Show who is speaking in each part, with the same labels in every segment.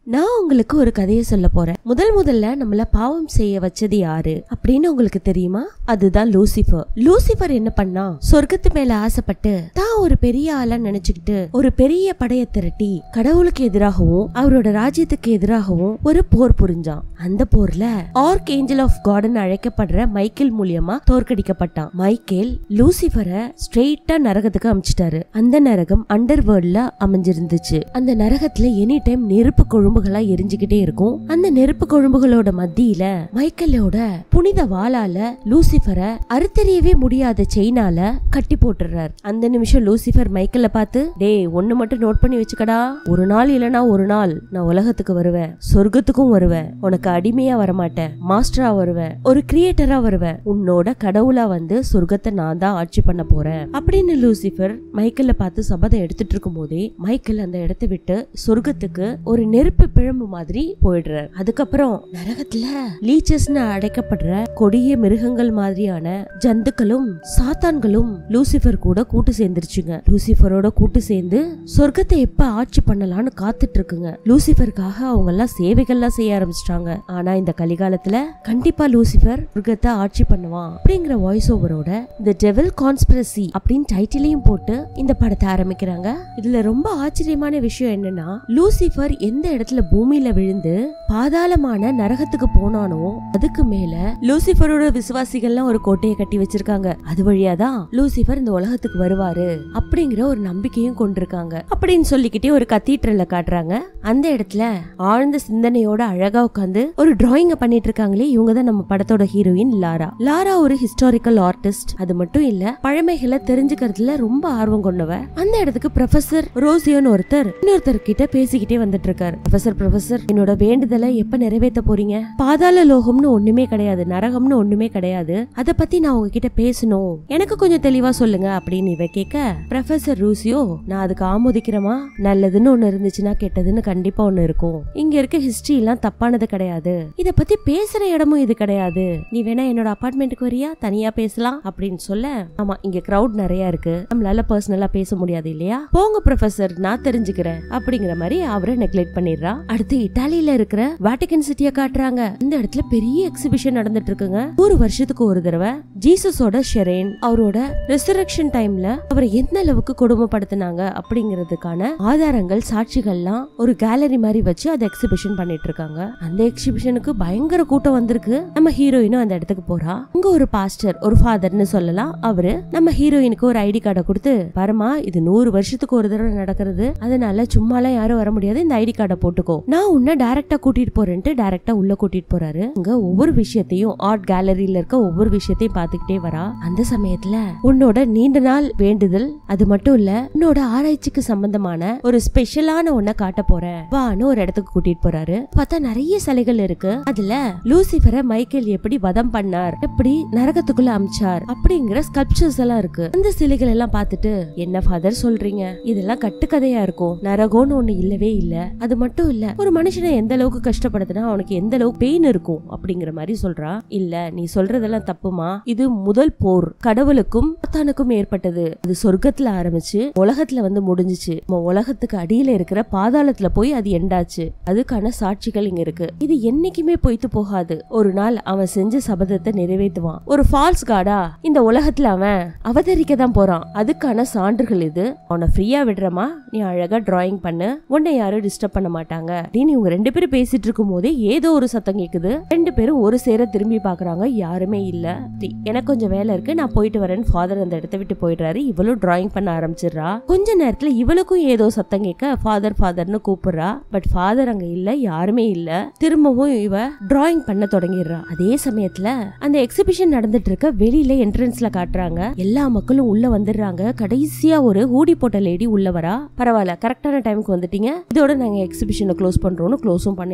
Speaker 1: நான் உங்களுக்கு ஒரு கதையை சொல்ல போறேன் முதல் முதல்ல நம்மள பாவம் செய்ய வச்சது யாரு அப்படின்னு உங்களுக்கு தெரியுமா அதுதான் லூசிஃபர் லூசிஃபர் என்ன பண்ணா சொர்க்கத்து மேல ஆசைப்பட்டு தான் ஒரு பெரிய ஆளா நினைச்சுக்கிட்டு ஒரு பெரிய படையை திரட்டி கடவுளுக்கு எதிராகவும் அவரோட ராஜ்யத்துக்கு எதிராகவும் ஒரு போர் புரிஞ்சான் அந்த போர்ல ஆர்க் ஏஞ்சல் ஆஃப் காடன் அழைக்கப்படுற மைக்கேல் மூலியமா தோற்கடிக்கப்பட்டான் மைக்கேல் லூசிஃபரை ஸ்ட்ரெயிட்டா நரகத்துக்கு அமிச்சிட்டாரு அந்த நரகம் அண்டர் வேர்ல்ட்ல அமைஞ்சிருந்துச்சு அந்த நரகத்துல எனி டைம் நெருப்பு கொழும்புகளா எரிஞ்சுக்கிட்டே இருக்கும் அந்த நெருப்பு கொழும்புகளோட மத்தியில மைக்கேலோட புனித வாளால லூசிஃபரை அறுத்தெறியவே முடியாத செயினால கட்டி போட்டுறார் அந்த நிமிஷம் லூசிஃபர் மைக்கேல பார்த்து டேய் ஒண்ணு மட்டும் நோட் பண்ணி வச்சுக்கடா ஒரு நாள் இல்லனா ஒரு நாள் நான் உலகத்துக்கு வருவேன் சொர்க்கத்துக்கும் வருவேன் உனக்கு அடிமையா வரமாட்டேன் மாஸ்டரா வருவேன் ஒரு கிரியேட்டரா வருவேன் உன்னோட கடவுளா வந்து சொர்க்கத்தை நான் தான் ஆட்சி பண்ண போறேன் அப்படின்னு லூசிஃபர் மைக்கேல பார்த்து சபதம் எடுத்துட்டு இருக்கும் போதே மைக்கேல் அந்த இடத்தை விட்டு சொர்க்கத்துக்கு ஒரு நெருப்பு பிழம்பு மாதிரி போயிடுறார் அதுக்கப்புறம் நரகத்துல லீச்சஸ்னு அடைக்கப்படுற கொடிய மிருகங்கள் மாதிரியான ஜந்துக்களும் சாத்தான்களும் லூசிஃபர் கூட கூட்டு சேர்ந்துருச்சுங்க லூசிஃபரோட கூட்டு சேர்ந்து சொர்க்கத்தை எப்ப ஆட்சி பண்ணலாம்னு காத்துட்டு இருக்குங்க லூசிஃபருக்காக அவங்க எல்லாம் சேவைகள்லாம் செய்ய ஆரம்பிச்சிட்டாங்க ஆனா இந்த கலிகாலத்துல கண்டிப்பா லூசிஃபர் சொர்க்கத்தை ஆட்சி பண்ணுவான் அப்படிங்கிற வாய்ஸ் ஓவரோட தி டெவில் கான்ஸ்பிரசி அப்படின்னு டைட்டிலையும் போட்டு இந்த படத்தை ஆரம்பிக்கிறாங்க இதுல ரொம்ப ஆச்சரியமான விஷயம் என்னன்னா லூசிஃபர் எந்த இடத்துல பூமியில விழுந்து பாதாளமான நரகத்துக்கு போனானோ அதுக்கு மேல லூசிஃபரோட விசுவாசிகள்லாம் ஒரு கோட்டையை கட்டி வச்சிருக்காங்க அது வழியாதான் லூசிஃபர் இந்த உலகத்துக்கு வருவாரு அப்படிங்கிற ஒரு நம்பிக்கையும் கொண்டிருக்காங்க அப்படின்னு சொல்லிக்கிட்டே ஒரு கத்தீட்ரல்ல காட்டுறாங்க அந்த இடத்துல ஆழ்ந்த சிந்தனையோட அழகா உட்காந்து ஒரு டிராயிங்க பண்ணிட்டு இருக்காங்களே இவங்க தான் நம்ம படத்தோட ஹீரோயின் லாரா லாரா ஒரு ஹிஸ்டாரிக்கல் ஆர்டிஸ்ட் அது மட்டும் இல்ல பழமைகளை தெரிஞ்சுக்கிறதுல ரொம்ப ஆர்வம் கொண்டவ அந்த இடத்துக்கு ப்ரொஃபசர் ரோசியோன்னு ஒருத்தர் இன்னொருத்தர் கிட்ட பேசிக்கிட்டே வந்துட்டு இருக்காரு ப்ரொஃபசர் ப்ரொஃபசர் என்னோட வேண்டுதலை எப்ப நிறைவேற்ற போறீங்க பாதாள லோகம்னு ஒண்ணுமே கிடையாது நரகம்னு ஒண்ணுமே கிடையாது அத பத்தி நான் உங்ககிட்ட பேசணும் எனக்கு கொஞ்சம் தெளிவா சொல்லுங்க அப்படின்னு இவ கேட்க ப்ரொஃபசர் ரூசியோ நான் அதுக்கு ஆமோதிக்கிறமா நல்லதுன்னு ஒண்ணு இருந்துச்சுன்னா கெட்டதுன்னு கண்டிப்பா ஒண்ணு இருக்கும் இங்க இருக்க ஹிஸ்டரி எல்லாம் தப்பானது கிடையாது இத பத்தி பேசுற இடமும் இது கிடையாது நீ வேணா என்னோட அபார்ட்மெண்ட்டுக்கு வரியா தனியா பேசலாம் அப்படின்னு சொல்ல ஆமா இங்க கிரவுட் நிறைய இருக்கு நம்மளால பர்சனலா பேச முடியாது இல்லையா போங்க ப்ரொஃபசர் நான் தெரிஞ்சுக்கிறேன் அப்படிங்கிற மாதிரி அவரை நெக்லெக்ட் பண்ணிடுறா அடுத்து இட்டாலியில இருக்கிற வாட்டிகன் சிட்டிய காட்டுறாங்க இந்த இடத்துல பெரிய எக்ஸிபிஷன் நடந்துட்டு இருக்குங்க ஒரு வருஷத்துக்கு ஒரு தடவை ஜீசஸோட ஷெரேன் அவரோட ரெசரக்ஷன் டைம்ல அவரை எந்த அளவுக்கு கொடுமைப்படுத்தினாங்க அப்படிங்கிறதுக்கான ஆதாரங்கள் சாட்சிகள்லாம் ஒரு கேலரி மாதிரி வச்சு அதை எக்ஸிபிஷன் பண்ணிட்டு இருக்காங்க அந்த எக்ஸிபிஷனுக்கு பயங்கர கூட்டம் வந்திருக்கு நம்ம ஹீரோயினும் அந்த இடத்துக்கு போறா அங்க ஒரு பாஸ்டர் ஒரு ஃபாதர்னு சொல்லலாம் அவரு நம்ம ஹீரோயினுக்கு ஒரு ஐடி கார்டை கொடுத்து பரமா இது நூறு வருஷத்துக்கு ஒரு தடவை நடக்கிறது அதனால சும்மாலாம் யாரும் வர முடியாது இந்த ஐடி கார்டை போட்டுக்கோ நான் உன்னை டைரக்டா கூட்டிட்டு போறேன்ட்டு டைரக்டா உள்ள கூட்டிட்டு போறாரு அங்க ஒவ்வொரு விஷயத்தையும் ஆர்ட் கேலரியில இருக்க ஒவ்வொரு விஷயத்தையும் பாத்துக்கிட்டே வரா அந்த சமயத்துல உன்னோட நீண்ட நாள் வேண்டுதல் அது மட்டும் இல்ல உன்னோட ஆராய்ச்சிக்கு சம்பந்தமான ஒரு ஸ்பெஷலான ஒன்ன காட்ட போறேன் வான்னு ஒரு இடத்துக்கு கூட்டிட்டு போறாரு பார்த்தா நிறைய சிலைகள் இருக்கு அதுல லூசிஃபரை மைக்கேல் எப்படி வதம் பண்ணார் எப்படி நரகத்துக்குள்ள அமிச்சார் அப்படிங்கிற ஸ்கல்ப்சர்ஸ் எல்லாம் இருக்கு அந்த சிலைகள் எல்லாம் பார்த்துட்டு என்ன ஃபாதர் சொல்றீங்க இதெல்லாம் கட்டுக்கதையா இருக்கும் நரகம்னு ஒண்ணு இல்லவே இல்ல அது மட்டும் இல்ல ஒரு மனுஷனை எந்த அளவுக்கு கஷ்டப்படுத்தினா அவனுக்கு எந்த அளவுக்கு பெயின் இருக்கும் அப்படிங்கிற மாதிரி சொல்றா இல்ல நீ சொல்றதெல்லாம் தப்புமா இது முதல் போர் கடவுளுக்கும் சாத்தானுக்கும் ஏற்பட்டது அது சொர்க்கத்துல ஆரம்பிச்சு உலகத்துல வந்து முடிஞ்சுச்சு நம்ம உலகத்துக்கு அடியில இருக்கிற பாதாளத்துல போய் அது எண்டாச்சு அதுக்கான சாட்சிகள் இங்க இருக்கு இது என்னைக்குமே பொய்த்து போகாது ஒரு நாள் அவன் செஞ்ச சபதத்தை நிறைவேற்றுவான் ஒரு ஃபால்ஸ் காடா இந்த உலகத்துல அவன் அவதரிக்க தான் போறான் அதுக்கான சான்றுகள் இது அவனை ஃப்ரீயா விடுறமா நீ அழகா டிராயிங் பண்ணு உன்னை யாரும் டிஸ்டர்ப் பண்ண மாட்டாங்க அப்படின்னு இவங்க ரெண்டு பேரும் பேசிட்டு இருக்கும் போதே ஏதோ ஒரு சத்தம் கேக்குது ரெண்டு பேரும் ஒரு சேர திரும்பி பாக்குறாங்க யாருமே இல்ல சரி, எனக்கு கொஞ்சம் வேலை இருக்கு நான் போயிட்டு வரேன்னு ஃபாதர் அந்த இடத்த விட்டு போயிடுறாரு இவளும் டிராயிங் பண்ண ஆரம்பிச்சிடுறா கொஞ்ச நேரத்துல இவளுக்கும் ஏதோ சத்தம் கேட்க ஃபாதர் ஃபாதர்னு கூப்பிடுறா பட் ஃபாதர் அங்க இல்ல யாருமே இல்ல திரும்பவும் இவ டிராயிங் பண்ண தொடங்கிடுறா அதே சமயத்துல அந்த எக்ஸிபிஷன் நடந்துட்டு இருக்க வெளியில என்ட்ரன்ஸ்ல காட்டுறாங்க எல்லா மக்களும் உள்ள வந்துடுறாங்க கடைசியா ஒரு ஹூடி போட்ட லேடி உள்ள வரா பரவாயில்ல கரெக்டான டைமுக்கு வந்துட்டீங்க இதோட நாங்க எக்ஸிபிஷனை க்ளோஸ் பண்றோம்னு க்ளோஸும் பண்ணிடுறாங்க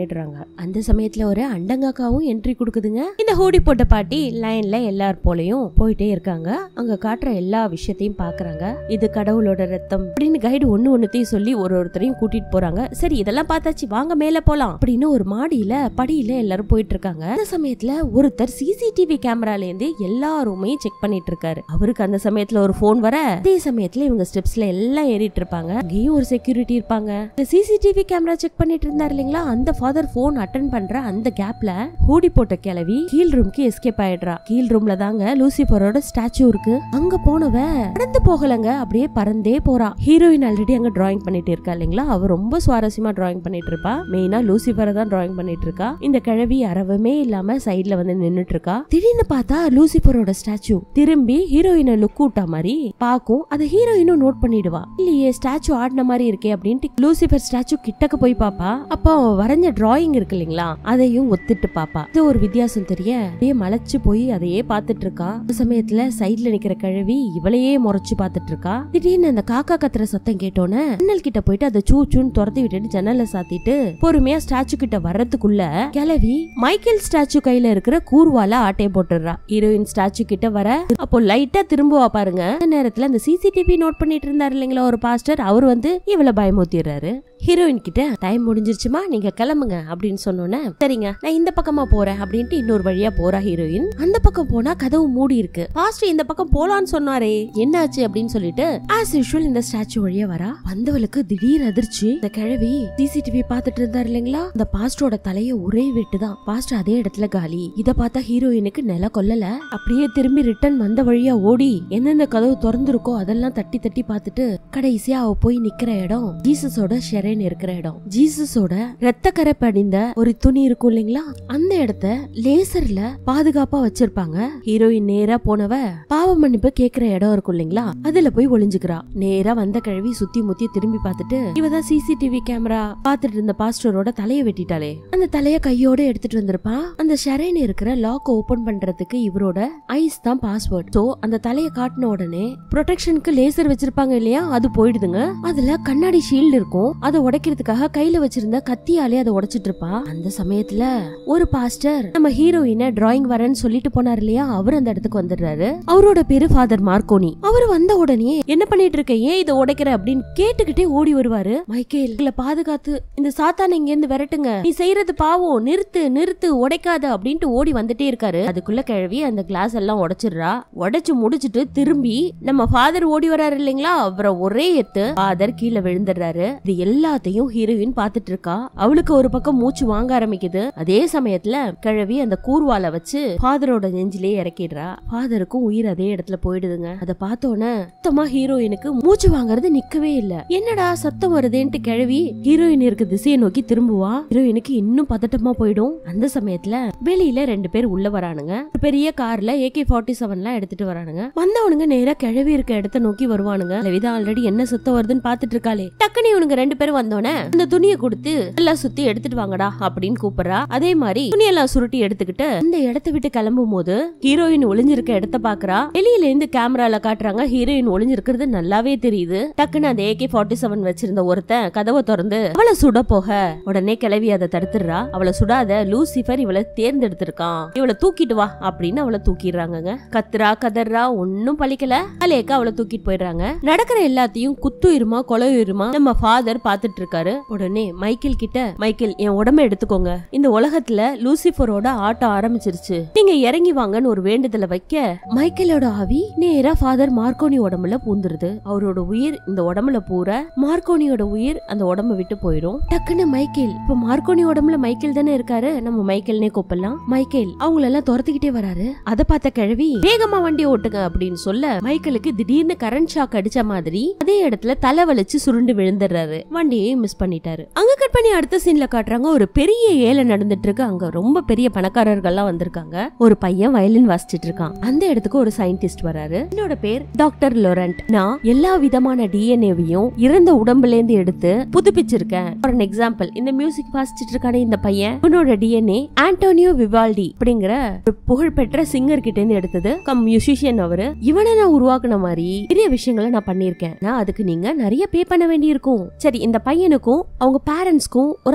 Speaker 1: போயிடுறாங்க அந்த சமயத்துல ஒரு அண்டங்காக்காவும் என்ட்ரி கொடுக்குதுங்க இந்த ஹூடி போட்ட பாட்டி லைன்ல எல்லார் போலயும் போயிட்டே இருக்காங்க அங்க காட்டுற எல்லா விஷயத்தையும் பாக்குறாங்க இது கடவுளோட ரத்தம் அப்படின்னு கைடு ஒண்ணு ஒண்ணுத்தையும் சொல்லி ஒரு ஒருத்தரையும் கூட்டிட்டு போறாங்க சரி இதெல்லாம் பார்த்தாச்சு வாங்க மேல போலாம் அப்படின்னு ஒரு மாடியில படியில எல்லாரும் போயிட்டு இருக்காங்க அந்த சமயத்துல ஒருத்தர் சிசிடிவி கேமரால இருந்து எல்லா ரூமையும் செக் பண்ணிட்டு இருக்காரு அவருக்கு அந்த சமயத்துல ஒரு போன் வர அதே சமயத்துல இவங்க ஸ்டெப்ஸ்ல எல்லாம் ஏறிட்டு இருப்பாங்க அங்கேயும் ஒரு செக்யூரிட்டி இருப்பாங்க இந்த சிசிடிவி கேமரா செக் பண்ணிட்டு இருந்தாரு இல்லைங்களா அந்த ஃபாதர் போன் அட்டன் பண்ற அந்த கேப்ல ஹூடி போட்ட கிளவி கீழ் ரூம்க்கு எஸ்கேப் ஆயிடுறா கீழ் ரூம்ல தாங்க லூசிபரோட ஸ்டாச்சு இருக்கு அங்க போனவ நடந்து போகலங்க அப்படியே பறந்தே போறா ஹீரோயின் ஆல்ரெடி அங்க டிராயிங் பண்ணிட்டு இருக்கா இல்லைங்களா அவ ரொம்ப சுவாரஸ்யமா டிராயிங் பண்ணிட்டு இருப்பா மெயினா லூசிபரை தான் டிராயிங் பண்ணிட்டு இருக்கா இந்த கிழவி அறவமே இல்லாம சைடுல வந்து நின்னுட்டு இருக்கா திடீர்னு பார்த்தா லூசிபரோட ஸ்டாச்சு திரும்பி ஹீரோயினை லுக் விட்டா மாதிரி பாக்கும் அதை ஹீரோயினும் நோட் பண்ணிடுவா இல்லையே ஸ்டாச்சு ஆடின மாதிரி இருக்கே அப்படின்ட்டு லூசிபர் ஸ்டாச்சு கிட்டக்க போய் பாப்பா அப்போ அவ வரைஞ்ச டிராயிங் இருக்கு இல்லைங்களா அதையும் ஒத்துட்டு பாப்பா இது ஒரு வித்தியாசம் தெரிய அப்படியே மலைச்சு போய் அதையே பார்த்துட்டு இருக்கா அந்த சமயத்துல சைடுல நிக்கிற கிழவி இவளையே முறைச்சு பார்த்துட்டு இருக்கா திடீர்னு அந்த காக்கா கத்துற சத்தம் கேட்டோன்னே ஜன்னல் கிட்ட போயிட்டு அதை சூ சூன்னு துரத்தி விட்டுட்டு ஜன்னலை சாத்திட்டு பொறுமையா ஸ்டாச்சு கிட்ட வர்றதுக்குள்ள கிளவி மைக்கேல் ஸ்டாச்சு கையில இருக்கிற கூர்வால ஆட்டைய போட்டுடுறா ஹீரோயின் ஸ்டாச்சு கிட்ட வர அப்போ லைட்டா திரும்புவா பாருங்க அந்த நேரத்துல அந்த சிசிடிவி நோட் பண்ணிட்டு இருந்தாரு இல்லைங்களா ஒரு பாஸ்டர் அவர் வந்து இவளை பயமுத்திடுறாரு ஹீரோயின் கிட்ட டைம் முடிஞ்சிருச்சுமா நீங்க கிளம்புங்க அப்படின்னு சொன்னோன்னே சரிங்க நான் இந்த பக்கமா போறேன் அப்படின்ட்டு இன்னொரு வழியா போறா ஹீரோயின் அந்த பக்கம் போனா கதவு மூடி இருக்கு பாஸ்டர் இந்த பக்கம் போலான்னு சொன்னாரே என்னாச்சு அப்படின்னு சொல்லிட்டு ஆஸ் யூஷுவல் இந்த ஸ்டாச்சு வழியா வரா வந்தவளுக்கு திடீர் அதிர்ச்சி இந்த கிழவி சிசிடிவி பாத்துட்டு இருந்தாரு இல்லைங்களா அந்த பாஸ்டரோட தலைய ஒரே வெட்டுதான் பாஸ்டர் அதே இடத்துல காலி இத பார்த்தா ஹீரோயினுக்கு நில கொல்லல அப்படியே திரும்பி ரிட்டர்ன் வந்த வழியா ஓடி எந்தெந்த கதவு திறந்திருக்கோ அதெல்லாம் தட்டி தட்டி பார்த்துட்டு கடைசியா அவ போய் நிக்கிற இடம் ஜீசஸோட ஷெரேன் இருக்கிற இடம் ஜீசஸோட ரத்த கரை படிந்த ஒரு துணி இருக்கும் இல்லைங்களா அந்த இடத்த லேசர்ல பாதுகாப்பா வச்சிருப்பாங்க ஹீரோயின் நேரா போனவ பாவ மன்னிப்பு கேக்குற இடம் இருக்கும் இல்லைங்களா அதுல போய் ஒளிஞ்சுக்கிறா நேரா வந்த கிழவி சுத்தி முத்தி திரும்பி பார்த்துட்டு இவதான் சிசிடிவி கேமரா பார்த்துட்டு இருந்த பாஸ்டரோட தலைய வெட்டிட்டாளே அந்த தலைய கையோட எடுத்துட்டு வந்திருப்பா அந்த ஷெரேன் இருக்கிற லாக் ஓபன் பண்றதுக்கு இவரோட ஐஸ் தான் பாஸ்வேர்ட் சோ அந்த தலைய காட்டின உடனே ப்ரொடெக்ஷனுக்கு லேசர் வச்சிருப்பாங்க இல்லையா அது போயிடுதுங்க அதுல கண்ணாடி ஷீல்டு இருக்கும் அதை உடைக்கிறதுக்காக கையில வச்சிருந்த கத்தியாலே அதை உடைச்சிட்டு இருப்பா அந்த சமயத்துல ஒரு பாஸ்டர் நம்ம ஹீரோயினை டிராயிங் வரேன்னு சொல்லிட்டு போனார் இல்லையா அவர் அந்த இடத்துக்கு வந்துடுறாரு அவரோட பேரு ஃபாதர் மார்க்கோனி அவர் வந்த உடனே என்ன பண்ணிட்டு இருக்க ஏன் இதை உடைக்கிற அப்படின்னு கேட்டுக்கிட்டே ஓடி வருவாரு மைக்கேல் இல்ல பாதுகாத்து இந்த சாத்தான இங்க இருந்து விரட்டுங்க நீ செய்யறது பாவம் நிறுத்து நிறுத்து உடைக்காத அப்படின்ட்டு ஓடி வந்துட்டே இருக்காரு அதுக்குள்ள கிழவி அந்த கிளாஸ் எல்லாம் உடைச்சிடுறா உடைச்சு முடிச்சிட்டு திரும்பி நம்ம ஃபாதர் ஓடி வராரு இல்லைங்களா அவரை ஒரே எத்து ஃபாதர் கீழே விழுந்துடுறாரு இது எல்லாத்தையும் ஹீரோயின் பாத்துட்டு இருக்கா அவளுக்கு ஒரு பக்கம் மூச்சு வாங்க ஆரம்பிக்குது அதே சமயத்துல கிழவி அந்த கூர்வால வச்சு ஃபாதரோட நெஞ்சிலே இறக்கிடுறா ஃபாதருக்கும் உயிர் அதே இடத்துல போயிடுதுங்க அத பார்த்தோன்னே சுத்தமா ஹீரோயினுக்கு மூச்சு வாங்குறது நிக்கவே இல்ல என்னடா சத்தம் வருதேன்ட்டு கிழவி ஹீரோயின் இருக்க திசையை நோக்கி திரும்புவா ஹீரோயினுக்கு இன்னும் பதட்டமா போயிடும் அந்த சமயத்துல வெளியில ரெண்டு பேர் உள்ள வரானுங்க ஒரு பெரிய கார்ல ஏகே ஃபார்ட்டி செவன்லாம் எடுத்துட்டு வரானுங்க வந்தவனுங்க நேரா கிழவி இருக்க இடத்த நோக்கி வருவானுங்க விதா ஆல்ரெடி என்ன சத்தம் வருதுன்னு பாத்துட்டு இருக்காளே டக்குனு இவனுங்க ரெண்டு பேரும் வந்தோடனே அந்த துணியை கொடுத்து எல்லாம் சுத்தி எடுத்துட்டு வாங்கடா அப்படின்னு கூப்பிடுறா அதே மாதிரி துணியெல்லாம் சுருட்டி எடுத்துக்கிட்டு இந்த இடத்த விட்டு கிளம்பும் போது ஹீரோயின் ஒளிஞ்சிருக்க இடத்த பாக்குறா வெளியில இருந்து கேமரால காட்டுறாங்க ஹீரோயின் ஒளிஞ்சிருக்கிறது நல்லாவே தெரியுது டக்குன்னு அந்த ஏகே ஃபார்ட்டி செவன் வச்சிருந்த ஒருத்தன் கதவை திறந்து அவளை சுட போக உடனே கிளவி அதை தடுத்துடுறா அவளை சுடாத லூசிஃபர் இவளை தேர்ந்தெடுத்திருக்கான் இவளை தூக்கிட்டு வா அப்படின்னு அவளை தூக்கிடுறாங்கங்க கத்துறா கதறா ஒன்னும் பழிக்கல அலேக்கா அவளை தூக்கிட்டு போயிடுறாங்க நடக்கிற எல்லாத்தையும் குத்துயிருமா கொலையுயிருமா நம்ம ஃபாதர் பாத்துட்டு இருக்காரு உடனே மைக்கேல் கிட்ட மைக்கேல் என் உடம்ப எடுத்துக்கோங்க இந்த உலகத்துல லூசிஃபரோட ஆட்டம் ஆரம்பிச்சிருச்சு நீங்க இறங்கி வாங்கன்னு ஒரு வேண்டுதலை வைக்க மைக்கேலோட ஆவி நேரா ஃபாதர் மார்க்கோனி உடம்புல பூந்துருது அவரோட உயிர் இந்த உடம்புல பூர மார்க்கோனியோட உயிர் அந்த உடம்ப விட்டு போயிடும் டக்குன்னு மைக்கேல் இப்ப மார்க்கோனி உடம்புல மைக்கேல் தானே இருக்காரு நம்ம மைக்கேல்னே கூப்பிடலாம் மைக்கேல் அவங்கள எல்லாம் துரத்திக்கிட்டே வராரு அதை பார்த்த கிழவி வேகமா வண்டி ஓட்டுங்க அப்படின்னு சொல்ல மைக்கேலுக்கு திடீர்னு கரண்ட் ஷாக் அடிச்ச மாதிரி அதே இடத்துல தலை வலிச்சு சுருண்டு விழுந்துடுறாரு வண்டியை மிஸ் பண்ணிட்டாரு அங்க கட் பண்ணி அடுத்த சீன்ல காட்டுறாங்க ஒரு பெரிய ஏழை நடந்துட்டு இருக்கு அங்க ரொம்ப பெரிய பணக்காரர்கள்லாம் வந்திருக்காங்க ஒரு பையன் வயலின் வாசிச்சிட்டு இருக்கான் அந்த இடத்துக்கு ஒரு சயின்டிஸ்ட் வராரு என்னோட பேர் டாக்டர் லொரண்ட் நான் எல்லா விதமான டிஎன்ஏவையும் இறந்த உடம்புல இருந்து எடுத்து புதுப்பிச்சிருக்கேன் ஃபார் an எக்ஸாம்பிள் இந்த மியூசிக் வாசிச்சிட்டு இருக்கானே இந்த பையன் இவனோட டிஎன்ஏ ஆண்டோனியோ விவால்டி அப்படிங்கிற ஒரு புகழ்பெற்ற சிங்கர் கிட்ட இருந்து எடுத்தது கம் மியூசிஷியன் அவரு இவனை நான் உருவாக்குன மாதிரி பெரிய விஷயங்களை நான் பண்ணிருக்கேன் நான் அதுக்கு நீங்க நிறைய பே பண்ண வேண்டி இருக்கும் சரி இந்த பையனுக்கும் அவங்க பேரண்ட்ஸ்க்கும் ஒரு அப்ளாஸ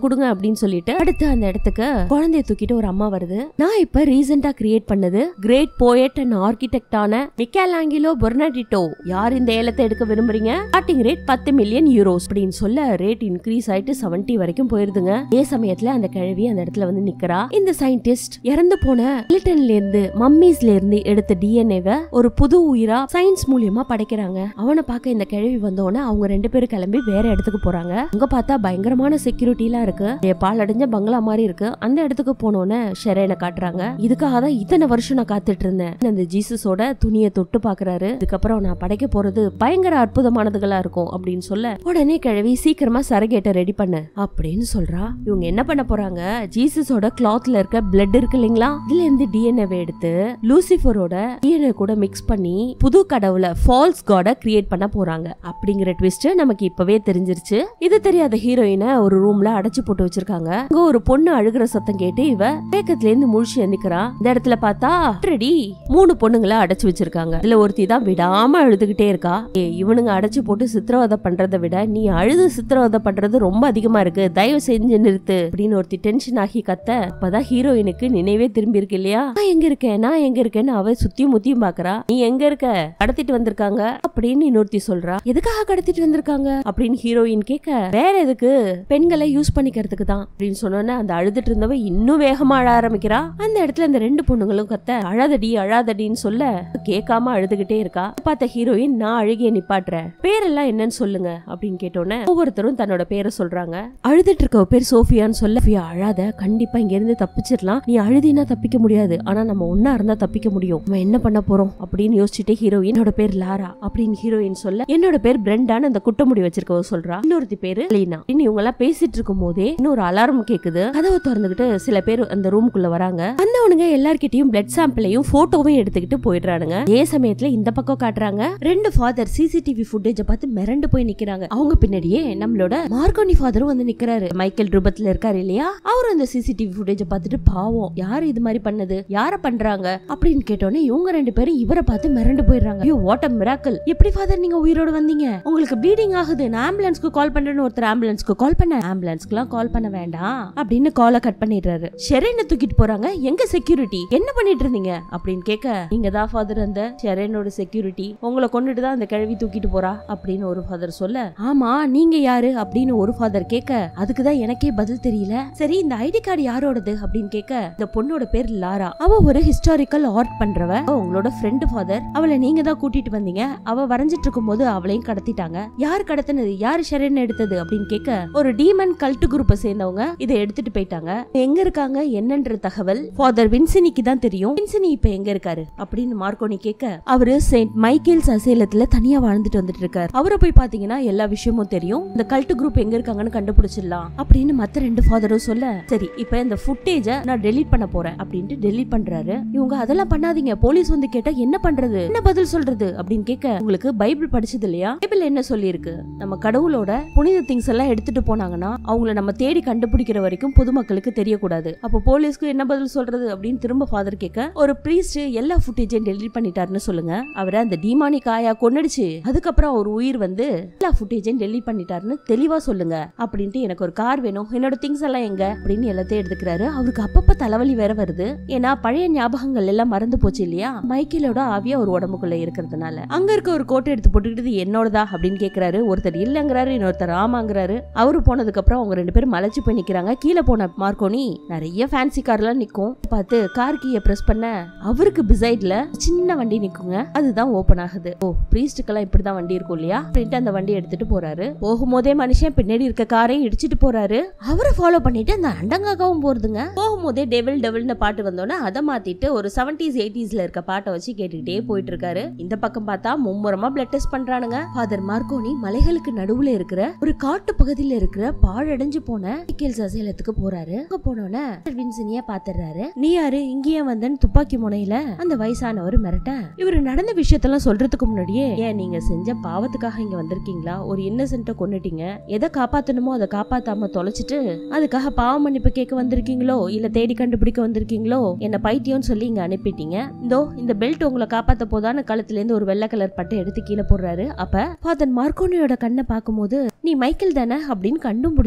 Speaker 1: கொடுங்க அப்படின்னு சொல்லிட்டு அடுத்து அந்த இடத்துக்கு குழந்தைய தூக்கிட்டு ஒரு அம்மா வருது நான் இப்ப ரீசெண்டா கிரியேட் பண்ணது கிரேட் போயட் அண்ட் ஆர்கிடெக்டான மிக்கேலாங்கிலோ பொர்னாடிட்டோ யார் இந்த ஏலத்தை எடுக்க விரும்புறீங்க ஸ்டார்டிங் ரேட் பத்து மில்லியன் யூரோஸ் அப்படின்னு சொல்ல ரேட் இன்க்ரீஸ் ஆயிட்டு செவன்டி வரைக்கும் போயிருதுங்க அதே சமயத்துல அந்த கிழவி அந்த இடத்துல வந்து நிக்கிறா இந்த சயின்டிஸ்ட் இறந்து போன ஸ்கெலிட்டன்ல இருந்து மம்மீஸ்ல இருந்து எடுத்த டிஎன்ஏவை ஒரு புது உயிரா சயின்ஸ் மூலியமா படைக்கிறாங்க அவனை பார்க்க இந்த கிழவி வந்தோடனே அவங்க ரெண்டு பேரும் கிளம்பி வேற இடத்துக்கு போறாங்க அங்க பார்த்தா பயங்கரமான செக்யூரிட்டி எல்லாம் இருக்கு அப்படியே பாலடைஞ்ச பங்களா மாதிரி இருக்கு அந்த இடத்துக்கு போனோன்னே ஷெரேனை காட்டுறாங்க இதுக்காக தான் இத்தனை வருஷம் நான் காத்துட்டு இருந்தேன் அந்த ஜீசஸோட துணியை தொட்டு பாக்குறாரு இதுக்கப்புறம் நான் படைக்க போறது பயங்கர அற்புதமானதுகளா இருக்கும் அப்படின்னு சொல்ல உடனே கிழவி சீக்கிரமா சரகேட்டை ரெடி பண்ணு அப்படின்னு சொல்றா இவங்க என்ன பண்ண போறாங்க ஜீசஸோட கிளாத்ல இருக்க பிளட் இருக்கு இல்லைங்களா இதுல இருந்து டிஎன்ஏ எடுத்து லூசிஃபரோட டிஎன்ஏ கூட மிக்ஸ் பண்ணி புது கடவுளை ஃபால்ஸ் காட கிரியேட் பண்ண போறாங்க அப்படிங்கிற ட்விஸ்ட் நமக்கு இப்பவே தெரிஞ்சிருச்சு இது தெரியாத ஹீரோயினை ஒரு ரூம்ல அடைச்சு போட்டு வச்சிருக்காங்க அங்க ஒரு பொண்ணு அழுகிற சத்தம் கேட்டு இவ வேக்கத்துல இருந்து முழிச்சு எந்திக்கிறா இந்த இடத்துல பார்த்தா ரெடி மூணு பொண்ணுங்களை அடைச்சு வச்சிருக்காங்க இதுல ஒருத்தி தான் விடாம அழுதுகிட்டே இருக்கா ஏ இவனுங்க அடைச்சு போட்டு சித்திரவதை பண்றதை விட நீ அழுது சித்திரவதை பண்றது ரொம்ப அதிகமா இருக்கு தயவு செஞ்சு நிறுத்து அப்படின்னு ஒருத்தி டென்ஷன் ஆகி கத்த அப்பதான் ஹீரோயினுக்கு நினைவே திரும்பி இருக்கு இல்லையா நான் எங்க இருக்கேன் நான் எங்க இருக்கேன்னு அவ சுத்தியும் முத்தியும் பாக்குறா நீ எங்க இருக்க கடத்திட்டு வந்திருக்காங்க அப்படின்னு இன்னொருத்தி சொல்றா எதுக்காக கடத்திட்டு வந்திருக்காங்க அப்படின்னு ஹீரோயின் கேட்க வேற எதுக்கு பெண்களை யூஸ் பண்ணிக்கிறதுக்கு தான் அப்படின்னு சொன்னோன்னே அந்த அழுதுட்டு இருந்தவ இன்னும் வேகமா அழ ஆரம்பிக்கிறா அந்த இடத்துல இந்த ரெண்டு பொண்ணுங்களும் கத்த அழாதடி அழாதடின்னு சொல்ல கேட்காம அழுதுகிட்டே இருக்கா பார்த்த ஹீரோயின் நான் அழுகிய நிப்பாட்டுறேன் பேரெல்லாம் என்னன்னு சொல்லுங்க அப்படின்னு கேட்டோன்னே ஒவ்வொருத்தரும் தன்னோட பேரை சொல்றாங்க அழுதுட்டு இருக்க பேர் சோஃபியான்னு சொல்ல "சோஃபியா, அழாத கண்டிப்பா இங்க இருந்து தப்பிச்சிடலாம் நீ அழுதினா தப்பிக்க முடியாது ஆனா நம்ம ஒன்னா இருந்தா தப்பிக்க முடியும் நம்ம என்ன பண்ண போறோம் அப்படின்னு யோசிச்சுட்டு ஹீரோயின் என்னோட பேர் லாரா அப்படின்னு ஹீரோயின் சொல்ல என்னோட பேர் பிரெண்டான்னு அந்த குட்டமுடி வச்சிருக்கவ சொல்றா இன்னொருத்தி பேரு லீனா அப்படின்னு இவங்க எல்லாம் பேசிட்டு இருக்கும் போதே இன்னொரு அலாரம் கேக்குது கதவை திறந்துகிட்டு சில பேர் அந்த ரூமுக்குள்ள வராங்க வந்தவனுங்க எல்லார்கிட்டயும் பிளட் சாம்பிளையும் போட்டோவும் எடுத்துக்கிட்டு போயிடுறானுங்க அதே சமயத்துல இந்த பக்கம் காட்டுறாங்க ரெண்டு ஃபாதர் சிசிடிவி ஃபுட்டேஜ பார்த்து மிரண்டு போய் நிக்கிறாங்க அவங்க பின்னாடியே நம்மளோட மார்கோனி ஃபாதரும் வந்து நிக்கிறாரு மைக்கேல் ரூபத்துல இருக்காரு இல்லையா அவரும் அந்த சிசிடிவி ஃபுட்டேஜ பார்த்துட்டு பாவம் யாரு இது மாதிரி பண்ணது யார பண்றாங்க அப்படின்னு கேட்டோன்னே இவங்க ரெண்டு பேரும் இவரை பார்த்து மிரண்டு போயிடுறாங்க ஐயோ வாட் அ மிராக்கல் எப்படி ஃபாதர் நீங்க உயிரோட வந்தீங்க உங்களுக்கு ப்ளீடிங் ஆகுது நான் ஆம்புலன்ஸ்க்கு கால் பண்றேன்னு ஒருத்தர் ஆம்புலன்ஸ்க்கு கால் பண்ண ஆம்புலன்ஸ்க்குலாம் கால் பண்ண வேண்டாம் அப்படின்னு காலை கட் பண்ணிடுறாரு ஷெரேனை தூக்கிட்டு போறாங்க எங்க செக்யூரிட்டி என்ன பண்ணிட்டு இருந்தீங்க அப்படின்னு கேட்க நீங்க தான் ஃபாதர் அந்த ஷெரேனோட செக்யூரிட்டி உங்களை கொண்டுட்டு தான் அந்த கிழவி தூக்கிட்டு போறா அப்படின்னு ஒரு ஃபாதர் சொல்ல ஆமா நீங்க யாரு அப்படின்னு ஒரு ஃபாதர் கேட்க அதுக்கு தான் எனக்கே பதில் தெரியல சரி இந்த ஐடி கார்டு யாரோடது அப்படின்னு கேட்க இந்த பொண்ணோட பேர் லாரா அவ ஒரு ஹிஸ்டாரிக்கல் ஆர்ட் பண்றவ அவ உங்களோட ஃப்ரெண்டு ஃபாதர் அவளை நீங்க தான் கூட்டிட்டு வந்தீங்க அவ வரைஞ்சிட்டு இருக்கும் போது அவளையும் கடத்திட்டாங்க யார் கடத்தினது யார் ஷெரேன் எடுத்தது அப்படின்னு கேட்க ஒரு டீமன் கல்ட் குரூப்பை சேர்ந்தவங்க இதை எடுத்துட்டு போயிட்டாங்க எங்க இருக்காங்க என்னன்ற தகவல் ஃபாதர் வின்சினிக்கு தான் தெரியும் வின்சினி இப்ப எங்க இருக்காரு அப்படின்னு மார்க்கோனி கேட்க அவரு செயின்ட் மைக்கேல்ஸ் அசேலத்துல தனியா வாழ்ந்துட்டு வந்துட்டு இருக்காரு அவரை போய் பாத்தீங்கன்னா எல்லா விஷயமும் தெரியும் இந்த கல்ட் குரூப் எங்க இருக்காங்கன்னு கண்டுபிடிச்சிடலாம் அப்படின்னு மத்த ரெண்டு ஃபாதரும் சொல்ல சரி இப்ப இந்த ஃபுட்டேஜ நான் டெலீட் பண்ண போறேன் அப்படின்ட்டு டெலீட் பண்றாரு இவங்க அதெல்லாம் பண்ணாதீங்க போலீஸ் வந்து கேட்டா என்ன பண்றது என்ன பதில் சொல்றது அப்படின்னு கேட்க உங்களுக்கு பைபிள் படிச்சது இல்லையா பைபிள் என்ன சொல்லி இருக்கு நம்ம கடவுளோட புனித திங்ஸ் எல்லாம் எடுத்துட்டு போனாங்கன்னா அவங்கள நம்ம தேடி கண்டுபிடிக்கிற வரைக்கும் பொதுமக்களுக்கு தெரியக்கூடாது அப்போ போலீஸ்க்கு என்ன பதில் சொல்றது அப்படின்னு திரும்ப ஃபாதர் கேட்க ஒரு பிரீஸ்ட் எல்லா ஃபுட்டேஜையும் டெலிட் பண்ணிட்டாருன்னு சொல்லுங்க அவரை அந்த டீமானி காயா கொன்னுடுச்சு அதுக்கப்புறம் ஒரு உயிர் வந்து எல்லா ஃபுட்டேஜையும் டெலிட் பண்ணிட்டாருன்னு தெளிவா சொல்லுங்க அப்படின்ட்டு எனக்கு ஒரு கார் வேணும் என்னோட திங்ஸ் எல்லாம் எங்க அப்படின்னு எல்லாத்தையும் எடுத்துக்கிறாரு அவருக்கு அப்பப்ப தலைவலி வேற வருது ஏன்னா பழைய ஞாபகங்கள் எல்லாம் மறந்து போச்சு இல்லையா மைக்கேலோட ஆவியா ஒரு உடம்புக்குள்ள இருக்கிறதுனால அங்க இருக்க ஒரு கோட்டை எடுத்து போட்டுக்கிட்டு "இது என்னோடதா அப்படின்னு கேக்குறாரு ஒருத்தர் இல்லங்கிறாரு இன்னொருத்தர் ஆமாங்கிறாரு அவரு போனதுக்கு அப்புறம் அவங்க ரெண்டு பேரும் மலைச்சு போய் நிக்கிறாங்க கீழே போன மார்க்கோனி நிறைய ஃபேன்சி கார்லாம் நிக்கும் பார்த்து கார் கீயை பிரஸ் பண்ண அவருக்கு பிசைட்ல சின்ன வண்டி நிக்குங்க அதுதான் ஓபன் ஆகுது ஓ பிரீஸ்டுக்கெல்லாம் இப்படிதான் வண்டி இருக்கும் இல்லையா அப்படின்ட்டு அந்த வண்டி எடுத்துட்டு போறாரு போகும்போதே மனுஷன் பின்னாடி இருக்க காரையும் இடிச்சிட்டு போறாரு அவரை ஃபாலோ பண்ணிட்டு அந்த அண்டங்காக்காவும் போறதுங்க போகும்போதே டெவில் டெவில்னு பாட்டு வந்தோன்னே அதை மாத்திட்டு ஒரு செவன்டிஸ் எயிட்டிஸ்ல இருக்க பாட்டை வச்சு கேட்டுக்கிட்டே போயிட்டு இருக்காரு இந்த பக்கம் பார்த்தா மும்முரமா பிளட் டெஸ்ட் பண்றானுங்க ஃபாதர் மார்க்கோனி மலைகளுக்கு நடுவுல இருக்கிற ஒரு காட்டு பகுதியில இருக்கிற பாழடைஞ்சு போன மைக்கேல் சசேலத்துக்கு போறாரு அங்க போனோன்னே வின்சினிய பாத்துறாரு நீ யாரு இங்கேயே வந்தன்னு துப்பாக்கி முனையில அந்த வயசானவர் மிரட்ட இவரு நடந்த விஷயத்தெல்லாம் சொல்றதுக்கு முன்னாடியே ஏன் நீங்க செஞ்ச பாவத்துக்காக இங்க வந்திருக்கீங்களா ஒரு இன்னசென்ட்ட கொன்னுட்டீங்க எதை காப்பாத்தணுமோ அதை காப்பாத்தாம தொலைச்சிட்டு அதுக்காக பாவ மன்னிப்பு கேட்க வந்திருக்கீங்களோ இல்ல தேடி கண்டுபிடிக்க வந்திருக்கீங்களோ என்ன பைத்தியம்னு சொல்லி இங்க அனுப்பிட்டீங்க இந்தோ இந்த பெல்ட் உங்களை காப்பாத்த போதான்னு கழுத்துல இருந்து ஒரு வெள்ளை கலர் பட்டை எடுத்து கீழே போடுறாரு அப்ப ஃபாதர் மார்க்கோனியோட கண்ணை பார்க்கும்போது நீ மைக்கேல் தானே அப்படின்னு கண்டும் பிடிச்சிடுறாரு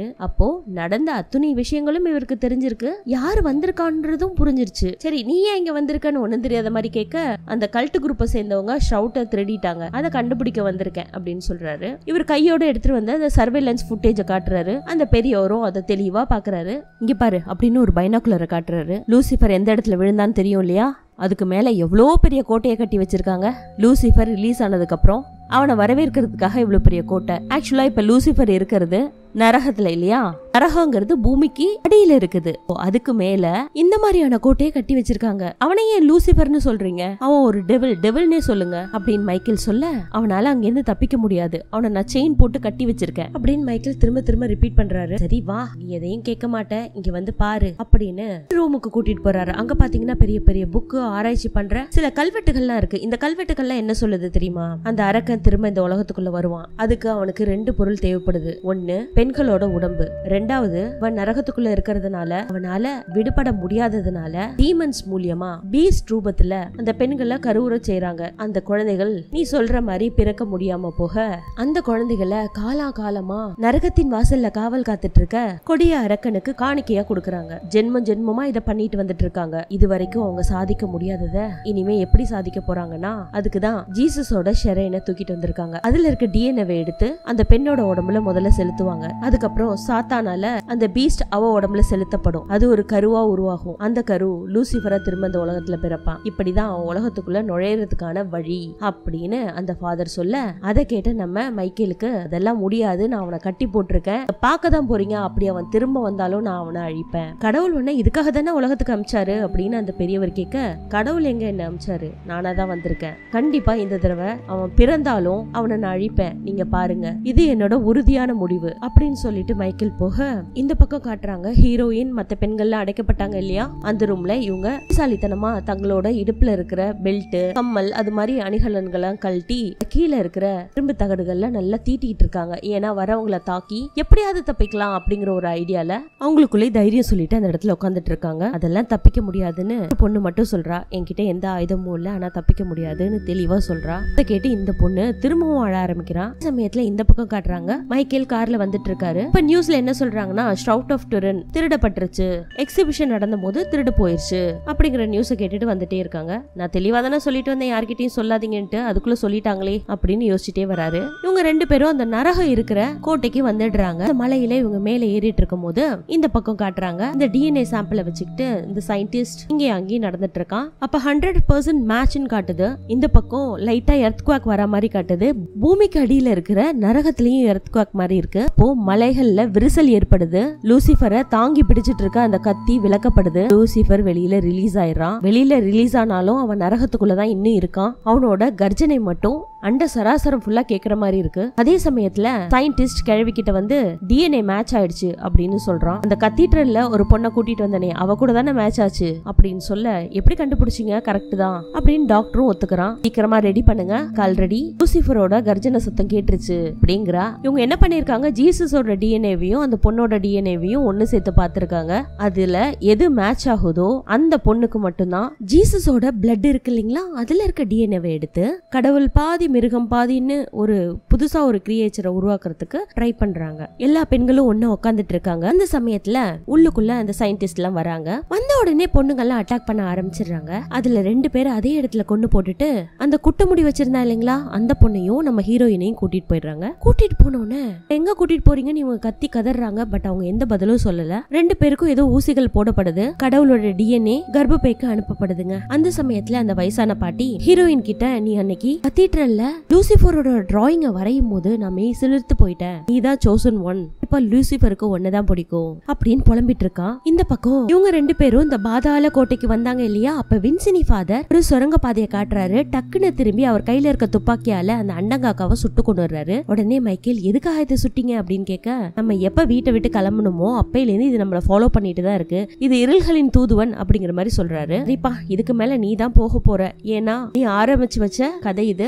Speaker 1: பாக்குறாரு அப்போ நடந்த அத்துணை விஷயங்களும் இவருக்கு தெரிஞ்சிருக்கு யாரு வந்திருக்கான்றதும் புரிஞ்சிருச்சு சரி நீ ஏன் இங்க வந்திருக்கன்னு ஒண்ணும் தெரியாத மாதிரி கேட்க அந்த கல்ட்டு குரூப்பை சேர்ந்தவங்க ஷவுட்டை திருடிட்டாங்க அதை கண்டுபிடிக்க வந்திருக்கேன் அப்படின்னு சொல்றாரு இவர் கையோட எடுத்துட்டு வந்து அந்த சர்வேலன்ஸ் ஃபுட்டேஜை காட்டுறாரு அந்த பெரியவரும் அதை தெளிவா பாக்குறாரு இங்க பாரு அப்படின்னு ஒரு பைனாக்குலரை காட்டுறாரு லூசிஃபர் எந்த இடத்துல விழுந்தான்னு தெரியும் இல்லையா அதுக்கு மேல எவ்வளோ பெரிய கோட்டையை கட்டி வச்சிருக்காங்க லூசிஃபர் ரிலீஸ் ஆனதுக்கு அப்புறம் அவனை வரவேற்கிறதுக்காக இவ்வளவு பெரிய கோட்டை ஆக்சுவலா இப்ப லூசிஃபர் இருக்கிறது நரகத்துல இல்லையா நரகங்கிறது பூமிக்கு அடியில இருக்குது ஓ, அதுக்கு மேல இந்த மாதிரியான கோட்டையை கட்டி வச்சிருக்காங்க அவனை ஏன் லூசிஃபர்னு சொல்றீங்க அவன் ஒரு டெவில் டெவில்னே சொல்லுங்க அப்படின்னு மைக்கேல் சொல்ல அவனால அங்கிருந்து தப்பிக்க முடியாது அவனை நான் செயின் போட்டு கட்டி வச்சிருக்கேன் அப்படின்னு மைக்கேல் திரும்ப திரும்ப ரிப்பீட் பண்றாரு சரி வா நீ எதையும் கேட்க மாட்ட இங்க வந்து பாரு அப்படின்னு ரூமுக்கு கூட்டிட்டு போறாரு அங்க பாத்தீங்கன்னா பெரிய பெரிய புக்கு ஆராய்ச்சி பண்ற சில கல்வெட்டுகள்லாம் இருக்கு இந்த கல்வெட்டுகள்லாம் என்ன சொல்லுது தெரியுமா அந்த அரக்கன் திரும்ப இந்த உலகத்துக்குள்ள வருவான் அதுக்கு அவனுக்கு ரெண்டு பொருள் தேவைப்படுது ஒண்ணு பெண்களோட உடம்பு ரெண்டாவது அவன் நரகத்துக்குள்ள இருக்கிறதுனால அவனால விடுபட முடியாததுனால டீமன்ஸ் மூலியமா பீஸ்ட் ரூபத்துல அந்த பெண்களை கருவுற செய்றாங்க அந்த குழந்தைகள் நீ சொல்ற மாதிரி பிறக்க முடியாம போக அந்த குழந்தைகளை காலா காலமா நரகத்தின் வாசல்ல காவல் காத்துட்டு இருக்க கொடிய அரக்கனுக்கு காணிக்கையா கொடுக்கறாங்க ஜென்மம் ஜென்மமா இத பண்ணிட்டு வந்துட்டு இருக்காங்க இது வரைக்கும் அவங்க சாதிக்க முடியாதத இனிமே எப்படி சாதிக்க போறாங்கன்னா அதுக்குதான் ஜீசஸோட ஷெரைனை தூக்கிட்டு வந்திருக்காங்க அதுல இருக்க டிஎன்ஏவை எடுத்து அந்த பெண்ணோட உடம்புல முதல்ல செலுத்துவாங்க அதுக்கப்புறம் சாத்தானால அந்த பீஸ்ட் அவ உடம்புல செலுத்தப்படும் அது ஒரு கருவா உருவாகும் அந்த கரு லூசிஃபரா திரும்ப அந்த உலகத்துல பிறப்பான் இப்படிதான் அவன் உலகத்துக்குள்ள நுழையறதுக்கான வழி அப்படின்னு அந்த ஃபாதர் சொல்ல அதை கேட்ட நம்ம மைக்கேலுக்கு அதெல்லாம் முடியாது நான் அவனை கட்டி போட்டிருக்கேன் பார்க்க தான் போறீங்க அப்படி அவன் திரும்ப வந்தாலும் நான் அவனை அழிப்பேன் கடவுள் உன்னை இதுக்காக தானே உலகத்துக்கு அமிச்சாரு அப்படின்னு அந்த பெரியவர் கேட்க கடவுள் எங்க என்ன அமிச்சாரு நானா தான் வந்திருக்கேன் கண்டிப்பா இந்த தடவை அவன் பிறந்தாலும் அவனை நான் அழிப்பேன் நீங்க பாருங்க இது என்னோட உறுதியான முடிவு அப்படின்னு சொல்லிட்டு மைக்கேல் போக இந்த பக்கம் காட்டுறாங்க ஹீரோயின் மத்த பெண்கள்லாம் அடைக்கப்பட்டாங்க இல்லையா அந்த ரூம்ல இவங்க புத்திசாலித்தனமா தங்களோட இடுப்புல இருக்கிற பெல்ட் கம்மல் அது மாதிரி அணிகலன்கள்லாம் கழட்டி கீழே இருக்கிற இரும்பு தகடுகள்ல நல்லா தீட்டிட்டு இருக்காங்க ஏன்னா வரவங்கள தாக்கி எப்படியாவது தப்பிக்கலாம் அப்படிங்கிற ஒரு ஐடியால அவங்களுக்குள்ளே தைரியம் சொல்லிட்டு அந்த இடத்துல உட்காந்துட்டு இருக்காங்க அதெல்லாம் தப்பிக்க முடியாதுன்னு ஒரு பொண்ணு மட்டும் சொல்றா என்கிட்ட எந்த ஆயுதமும் இல்ல ஆனா தப்பிக்க முடியாதுன்னு தெளிவா சொல்றா அதை கேட்டு இந்த பொண்ணு திரும்பவும் அழ ஆரம்பிக்கிறான் இந்த சமயத்துல இந்த பக்கம் காட்டுறாங்க மைக்கேல் கார்ல வந்துட்டு இருக்காரு இப்ப நியூஸ்ல என்ன சொல்றாங்கன்னா ஷவுட் ஆஃப் டுரன் திருடப்பட்டுருச்சு எக்ஸிபிஷன் நடந்த போது திருடு போயிருச்சு அப்படிங்கிற நியூஸை கேட்டுட்டு வந்துட்டே இருக்காங்க நான் தெளிவா தானே சொல்லிட்டு வந்தேன் யார்கிட்டயும் சொல்லாதீங்கன்ட்டு அதுக்குள்ள சொல்லிட்டாங்களே அப்படின்னு யோசிச்சுட்டே வராரு இவங்க ரெண்டு பேரும் அந்த நரகம் இருக்கிற கோட்டைக்கு வந்துடுறாங்க அந்த மலையில இவங்க மேல ஏறிட்டு இருக்கும் போது இந்த பக்கம் காட்டுறாங்க இந்த டிஎன்ஏ சாம்பிளை வச்சுக்கிட்டு இந்த சயின்டிஸ்ட் இங்கே அங்கேயும் நடந்துட்டு இருக்கான் அப்ப ஹண்ட்ரட் பர்சன்ட் மேட்ச்னு காட்டுது இந்த பக்கம் லைட்டா எர்த்குவாக் வர மாதிரி காட்டுது பூமிக்கு அடியில இருக்கிற நரகத்திலயும் எர்த்குவாக் மாதிரி இருக்கு அப்போ மலைகள்ல விரிசல் ஏற்படுது லூசிஃபரை தாங்கி பிடிச்சிட்டு இருக்க அந்த கத்தி விளக்கப்படுது லூசிஃபர் வெளியில ரிலீஸ் ஆயிடுறான் வெளியில ரிலீஸ் ஆனாலும் அவன் நரகத்துக்குள்ளதான் இன்னும் இருக்கான் அவனோட கர்ஜனை மட்டும் அண்ட சராசரம் ஃபுல்லா கேக்குற மாதிரி இருக்கு அதே சமயத்துல சயின்டிஸ்ட் கிழவி கிட்ட வந்து டிஎன்ஏ மேட்ச் ஆயிடுச்சு அப்படின்னு சொல்றான் அந்த கத்தீட்ரல்ல ஒரு பொண்ணை கூட்டிட்டு வந்தனே அவ கூட தானே மேட்ச் ஆச்சு அப்படின்னு சொல்ல எப்படி கண்டுபிடிச்சீங்க கரெக்ட் தான் அப்படின்னு டாக்டரும் ஒத்துக்கிறான் சீக்கிரமா ரெடி பண்ணுங்க ஆல்ரெடி லூசிஃபரோட கர்ஜன சத்தம் கேட்டுருச்சு அப்படிங்கிறா இவங்க என்ன பண்ணிருக்காங்க ஜீசஸோட டிஎன்ஏவையும் அந்த பொண்ணோட டிஎன்ஏவையும் ஒன்னு சேர்த்து பார்த்திருக்காங்க அதுல எது மேட்ச் ஆகுதோ அந்த பொண்ணுக்கு மட்டும்தான் ஜீசஸோட பிளட் இருக்கு இல்லைங்களா அதுல இருக்க டிஎன்ஏவை எடுத்து கடவுள் பாதி மிருகம் பாதின்னு ஒரு புதுசா ஒரு கிரியேச்சரை உருவாக்குறதுக்கு ட்ரை பண்றாங்க எல்லா பெண்களும் ஒண்ணு உட்காந்துட்டு இருக்காங்க அந்த சமயத்துல உள்ளுக்குள்ள அந்த சயின்டிஸ்ட் எல்லாம் வராங்க வந்த உடனே பொண்ணுங்கெல்லாம் அட்டாக் பண்ண ஆரம்பிச்சிடுறாங்க அதுல ரெண்டு பேர் அதே இடத்துல கொண்டு போட்டுட்டு அந்த குட்ட முடி வச்சிருந்தா இல்லைங்களா அந்த பொண்ணையும் நம்ம ஹீரோயினையும் கூட்டிட்டு போயிடுறாங்க கூட்டிட்டு போனோடனே எங்க கூட்டிட்டு போறீங்கன்னு இவங்க கத்தி கதறாங்க பட் அவங்க எந்த பதிலும் சொல்லல ரெண்டு பேருக்கும் ஏதோ ஊசிகள் போடப்படுது கடவுளோட டிஎன்ஏ கர்ப்பப்பைக்கு அனுப்பப்படுதுங்க அந்த சமயத்துல அந்த வயசான பாட்டி ஹீரோயின் கிட்ட நீ அன்னைக்கு கத்தீட்ரல்ல லூசிஃபரோட டிராயிங்க வரையும் போது நான் மெய் சிலிர்த்து போயிட்டேன் நீ தான் சோசன் ஒன் இப்ப லூசிஃபருக்கு ஒன்னதான் பிடிக்கும் அப்படின்னு புலம்பிட்டு இருக்கான் இந்த பக்கம் இவங்க ரெண்டு பேரும் இந்த பாதாள கோட்டைக்கு வந்தாங்க இல்லையா அப்ப வின்சினி ஃபாதர் ஒரு சுரங்க பாதையை காட்டுறாரு டக்குன்னு திரும்பி அவர் கையில இருக்க துப்பாக்கியால அந்த அண்டங்காக்காவை சுட்டு கொண்டு வர்றாரு உடனே மைக்கேல் எதுக்காக இதை சுட்டீங்க அப்படின்னு கேட்க நம்ம எப்ப வீட்டை விட்டு கிளம்பணுமோ அப்பையில இருந்து இது நம்மள ஃபாலோ பண்ணிட்டு தான் இருக்கு இது இருள்களின் தூதுவன் அப்படிங்கிற மாதிரி சொல்றாரு சரிப்பா இதுக்கு மேல நீ தான் போக போற ஏன்னா நீ ஆரம்பிச்சு வச்ச கதை இது உனக்கு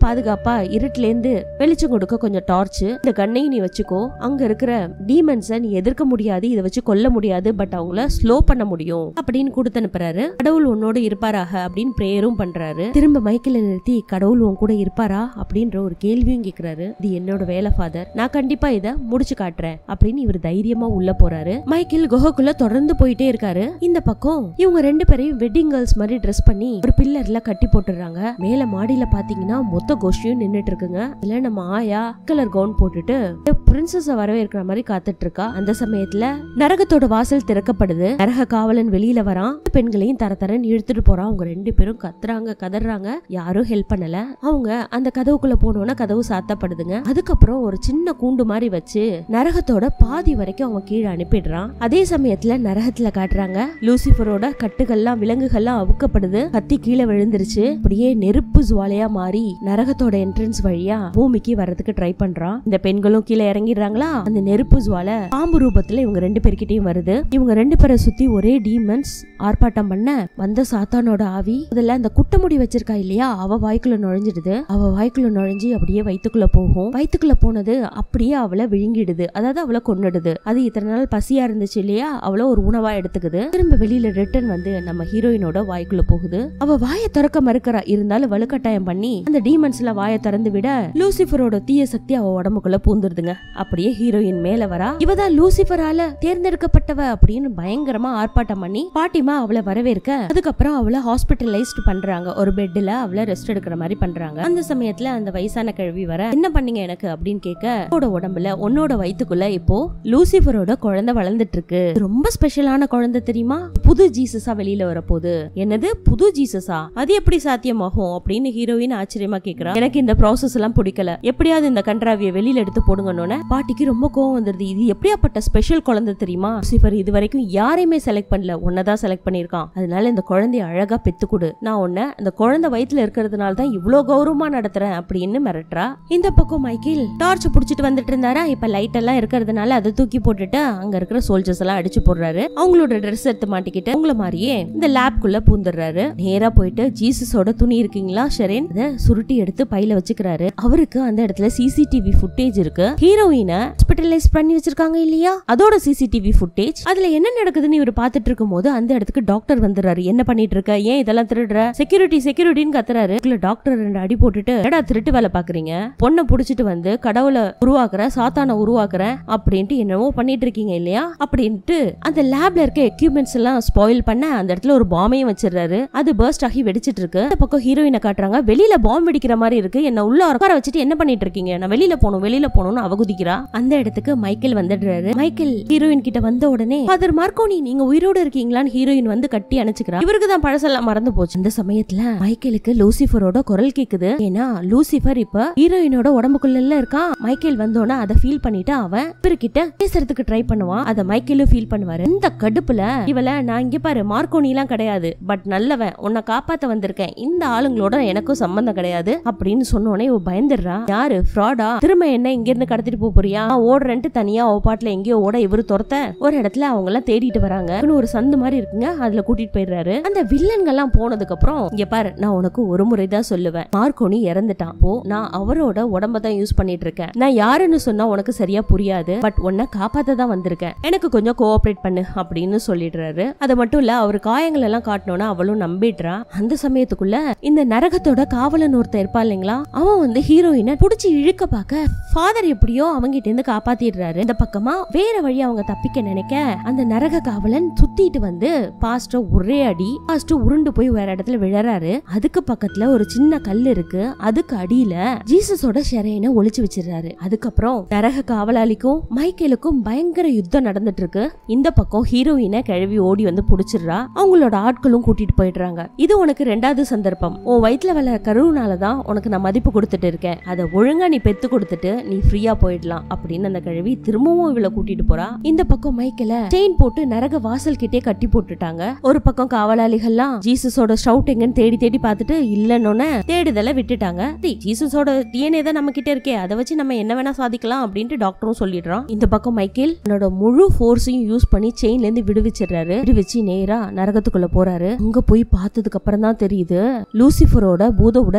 Speaker 1: பாதுகாப்பா இருட்டுல இருந்து வெளிச்சம் கொடுக்க கொஞ்சம் டார்ச் இந்த கண்ணையும் நீ வச்சுக்கோ அங்க இருக்கிற டீமன்ஸை நீ எதிர்க்க முடியாது இதை வச்சு கொல்ல முடியாது பட் அவங்கள ஸ்லோ பண்ண முடியும் அப்படின்னு கொடுத்து அனுப்புறாரு கடவுள் உன்னோட இருப்பாராக அப்படின்னு பிரேயரும் பண்றாரு திரும்ப மைக்கில நிறுத்தி கடவுள் உன் கூட இருப்பாரா அப்படின்ற ஒரு கேள்வியும் கேக்குறாரு இது என்னோட வேலை ஃபாதர் நான் கண்டிப்பா இதை முடிச்சு காட்டுறேன் அப்படின்னு இவர் தைரியமா உள்ள போறாரு மைக்கேல் குகைக்குள்ள தொடர்ந்து போயிட்டே இருக்காரு இந்த பக்கம் இவங்க ரெண்டு பேரையும் வெட்டிங் கேர்ள்ஸ் மாதிரி ட்ரெஸ் பண்ணி ஒரு பில்லர்ல கட்டி போட்டுறாங்க மேல மாடியில பாத்தீங்கன்னா மொத்த கோஷ்டியும் நின்னுட்டு இருக்குங்க இதுல நம்ம ஆயா கலர் கவுன் போட்டுட்டு பிரின்சஸ வரவேற்கிற மாதிரி காத்துட்டு இருக்கா அந்த சமயத்துல நரகத்தோட வாசல் திறக்கப்படுது நரக காவலன் வெளியில வரான் பெண்களையும் தர தரன்னு இழுத்துட்டு போறான் அவங்க ரெண்டு பேரும் கத்துறாங்க கதறாங்க யாரும் ஹெல்ப் பண்ணல அவங்க அந்த கதவுக்குள்ள போனோன்னா கதவு சாத்தப்படுதுங்க அதுக்கப்புறம் ஒரு சின்ன கூண்டு மாதிரி வச்சு நரகத்தோட பாதி வரைக்கும் அவங்க கீழே அனுப்பிடுறான் அதே சமயத்துல நரகத்துல காட்டுறாங்க லூசிஃபரோட கட்டுகள்லாம் விலங்குகள்லாம் அவுக்கப்படுது கத்தி கீழே விழுந்துருச்சு அப்படியே நெருப்பு ஜுவாலையா மாறி நரகத்தோட என்ட்ரன்ஸ் வழியா பூமிக்கு வர்றதுக்கு ட்ரை பண்றான் இந்த பெண்களும் கீழே இறங்கிடுறாங்களா அந்த நெருப்பு ஜுவாலை பாம்பு ரூபத்துல இவங்க ரெண்டு பேர்கிட்டயும் வருது இவங்க ரெண்டு பேரை சுத்தி ஒரே டீமன்ஸ் ஆர்ப்பாட்டம் பண்ண வந்த சாத்தானோட ஆவி அதுல அந்த குட்டமுடி வச்சிருக்கா இல்லையா அவ வாய்க்குள்ள நுழைஞ்சிடுது அவ வாய்க்குள்ள நுழைஞ்சு அப்படியே வயித்துக்குள்ள போகும் வயித்துக்குள்ள போனது அப்படியே அவளை விழுங்கிடுது அதாவது அவளை கொன்னுடுது அது இத்தனை நாள் பசியா இருந்துச்சு இல்லையா அவளை ஒரு உணவா எடுத்துக்குது திரும்ப வெளியில ரிட்டர்ன் வந்து நம்ம ஹீரோயினோட வாய்க்குள்ள போகுது அவ வாயை திறக்க மறுக்கிறா இருந்தாலும் வலுக்கட்டாயம் பண்ணி அந்த டீமன்ஸ்ல வாயை திறந்து விட லூசிஃபரோட தீய சக்தி அவ உடம்புக்குள்ள பூந்துருதுங்க அப்படியே ஹீரோயின் மேல வரா இவதான் லூசிஃபரால தேர்ந்தெடுக்கப்பட்டவ அப்படின்னு பயங்கரமா ஆர்ப்பாட்டம் பண்ணி பாட்டிமா அவளை வரவேற்க அதுக்கப்புறம் அவளை ஹாஸ்பிட்டலைஸ்ட் பண்றாங்க ஒரு பெட்ல அவளை ரெஸ்ட் எடுக்கிற மாதிரி பண்றாங்க அந்த சமயத்துல அந்த வயசான கிழவி வர என்ன பண்ணீங்க எனக்கு அப்படின்னு கேட்க உன்னோட உடம்புல உன்னோட வயித்துக்குள்ள இப்போ லூசிஃபரோட குழந்தை வளர்ந்துட்டு இருக்கு இது ரொம்ப ஸ்பெஷலான குழந்தை தெரியுமா புது ஜீசஸா வெளியில வரப்போகுது என்னது புது ஜீசஸா அது எப்படி சாத்தியமாகும் அப்படின்னு ஹீரோயின் ஆச்சரியமா கேக்குறா எனக்கு இந்த ப்ராசஸ் எல்லாம் பிடிக்கல எப்படியாவது இந்த கன்றாவிய வெளியில எடுத்து போடுங்கன்னு பாட்டிக்கு ரொம்ப கோவம் வந்துருது இது எப்படியாப்பட்ட ஸ்பெஷல் குழந்தை தெரியுமா லூசிஃபர் இது வரைக்கும் யாரையுமே செலக்ட் பண்ணல உன்னதான் செலக்ட் பண்ணிருக்கான் அதனால இந்த குழந்தைய அழகா பெத்து கொடு நான் உன்ன அந்த குழந்தை வயித்துல இருக்கிறதுனால தான் இவ்ளோ கௌரவமா நடத்துறேன் அப்படின்னு மிரட்டுறா இந்த பக்கம் மைக்கேல் டார்ச் புடிச்சிட்டு வந்துட்டு இருந்தாரா இப்ப லைட் எல்லாம் இருக்கிறதுனால அதை தூக்கி போட்டுட்டு அங்க இருக்கிற சோல்ஜர்ஸ் எல்லாம் அடிச்சு போடுறாரு அவங்களோட ட்ரெஸ் எடுத்து மாட்டிக்கிட்டு அவங்கள மாதிரியே இந்த லேப்குள்ள பூந்துடுறாரு நேரா போயிட்டு ஜீசஸோட துணி இருக்கீங்களா ஷெரேன் அதை சுருட்டி எடுத்து பையில வச்சுக்கிறாரு அவருக்கு அந்த இடத்துல சிசிடிவி ஃபுட்டேஜ் இருக்கு ஹீரோயினை ஹாஸ்பிட்டலைஸ் பண்ணி வச்சிருக்காங்க இல்லையா அதோட சிசிடிவி ஃபுட்டேஜ் அதுல என்ன நடக்குதுன்னு இவர் பார்த்துட்டு இருக்கும் போது அந்த இடத்துக்கு டாக்டர் வந்துடுறாரு என்ன பண்ணிட்டு இருக்க ஏன் இதெல்லாம் திருடுற செக்யூரிட்டி செக்யூரிட்டின்னு கத்துறாரு இதுல டாக்டர் ரெண்டு அடி போட்டுட்டு என்னடா திருட்டு வேலை பாக்குறீங்க பொண்ணை புடிச்சிட்டு வந்து கடவுளை உருவாக்குற சாத்தான உருவாக்குறேன் அப்படின்ட்டு என்னவோ பண்ணிட்டு இருக்கீங்க இல்லையா அப்படின்ட்டு அந்த லேப்ல இருக்க எக்யூப்மெண்ட்ஸ் எல்லாம் ஸ்பாயில் பண்ண அந்த இடத்துல ஒரு பாமையும் வச்சிடுறாரு அது பர்ஸ்ட் ஆகி வெடிச்சிட்டு இருக்கு இந்த பக்கம் ஹீரோயினை காட்டுறாங்க வெளியில பாம்பு வெடிக்கிற மாதிரி இருக்கு என்ன உள்ள உட்கார வச்சுட்டு என்ன பண்ணிட்டு இருக்கீங்க நான் வெளியில போகணும் வெளியில போகணும்னு அவ குதிக்கிறா அந்த இடத்துக்கு மைக்கேல் வந்துடுறாரு மைக்கேல் ஹீரோயின் கிட்ட வந்த உடனே ஃபாதர் மார்க்கோனி நீங்க உயிரோட இருக்கீங்களான்னு ஹீரோயின் வந்து கட்டி அணைச்சுக்கிறா இவருக்கு தான் பழசெல்லாம் மறந்து போச்சு இந்த சமயத்துல மைக்கேலுக்கு லூசிஃபரோட குரல் கேக்குது ஏன்னா லூசிஃபர் இப்ப ஹீரோயினோட உடம்புக்குள்ள இருக்கான் மைக்கேல் வந்தோன்னா அதை ஃபீல் பண்ணிட்டு அவன் இவர்கிட்ட பேசுறதுக்கு ட்ரை பண்ணுவான் அதை மைக்கேலும் ஃபீல் பண்ணுவாரு இந்த கடுப்புல இவள நான் இங்க பாரு மார்க்கோனி எல்லாம் கிடையாது பட் நல்லவன் உன்னை காப்பாத்த வந்திருக்கேன் இந்த ஆளுங்களோட எனக்கும் சம்பந்தம் கிடையாது அப்படின்னு சொன்னோடனே இவ பயந்துடுறா யாரு ஃப்ராடா திரும்ப என்ன இங்க இருந்து கடத்திட்டு போப் போறியா நான் ஓடுறேன்ட்டு தனியா அவ பாட்டுல எங்கேயோ ஓட இவரு துரத்த ஒரு இடத்துல அவங்க எல்லாம் தேடிட்டு வராங்க இவனு ஒரு சந்து மாதிரி இருக்குங்க அதுல கூட்டிட்டு போயிடுறாரு அந்த வில்லன்கள்லாம் போனதுக்கு அப்புறம் இங்க பாரு நான் உனக்கு ஒரு முறை தான் சொல்லுவேன் மார்க்கோனி இறந்துட்டான் போ நான் அவரோட உடம்ப தான் யூஸ் பண்ணிட்டு இருக்கேன் நான் யாருன்னு சொன்னா உனக்கு சரியா புரியாது பட் உன்னை காப்பாத்த தான் வந்திருக்கேன் எனக்கு கொஞ்சம் கோஆபரேட் பண்ணு அப்படின்னு சொல்லிடுறாரு அது மட்டும் இல்ல அவர் காயங்கள் எல்லாம் காட்டணும்னா அவளும் நம்பிடுறா அந்த சமயத்துக்குள்ள இந்த நரகத்தோட காவலன் ஒருத்தன் இருப்பா இல்லைங்களா அவன் வந்து ஹீரோயினை புடிச்சு இழுக்க பார்க்க ஃபாதர் எப்படியோ அவங்கிட்ட இருந்து காப்பாத்திடுறாரு இந்த பக்கமா வேற வழி அவங்க தப்பிக்க நினைக்க அந்த நரக காவலன் சுத்திட்டு வந்து பாஸ்ட ஒரே அடி பாஸ்ட் உருண்டு போய் வேற இடத்துல விழறாரு அதுக்கு பக்கத்துல ஒரு சின்ன கல் இருக்கு அதுக்கு அடியில ஜீசஸோட ஷெரைனை ஒளிச்சு வச்சிடுறாரு அதுக்கப்புறம் நரக காவலாளிக்கும் மைக்கேலுக்கும் பயங்கர யுத்தம் நடந்துட்டு இருக்கு இந்த பக்கம் ஹீரோயினை கிழவி ஓடி வந்து புடிச்சிடுறா அவங்களோட ஆட்களும் கூட்டிட்டு போயிடுறாங்க இது உனக்கு ரெண்டாவது சந்தர்ப்பம் உன் வயித்துல வளர கருவுனால தான் உனக்கு நான் மதிப்பு கொடுத்துட்டு இருக்கேன் அதை ஒழுங்கா நீ பெத்து கொடுத்துட்டு நீ ஃப்ரீயா போயிடலாம் அப்படின்னு அந்த கிழவி திரும்பவும் இவளை கூட்டிட்டு போறா இந்த பக்கம் மைக்கேல செயின் போட்டு நரக வாசல் கிட்டே கட்டி போட்டுட்டாங்க ஒரு பக்கம் காவலாளிகள்லாம் ஜீசஸோட ஷவுட் எங்கன்னு தேடி தேடி பார்த்துட்டு இல்லைன்னு தேடுதலை விட்டுட்டாங்க டேய், ஜீசஸோட டிஎன்ஏ தான் நம்ம கிட்ட இருக்கே அதை வச்சு நம்ம என்ன வேணா சாதிக்கலாம் அப்படின்ட்டு டாக்டரும் சொல்லிடுறான் இந்த பக்கம் மைக்கேல் தன்னோட முழு ஃபோர்ஸையும் யூஸ் பண்ணி செயின்ல இருந்து விடுவிச்சிடுறாரு விடுவிச்சு நேரா நரகத்துக்குள்ள போறாரு அங்க போய் பார்த்ததுக்கு அப்புறம் தான் தெரியுது லூசிஃபரோட பூத உடல் அங்க இல்ல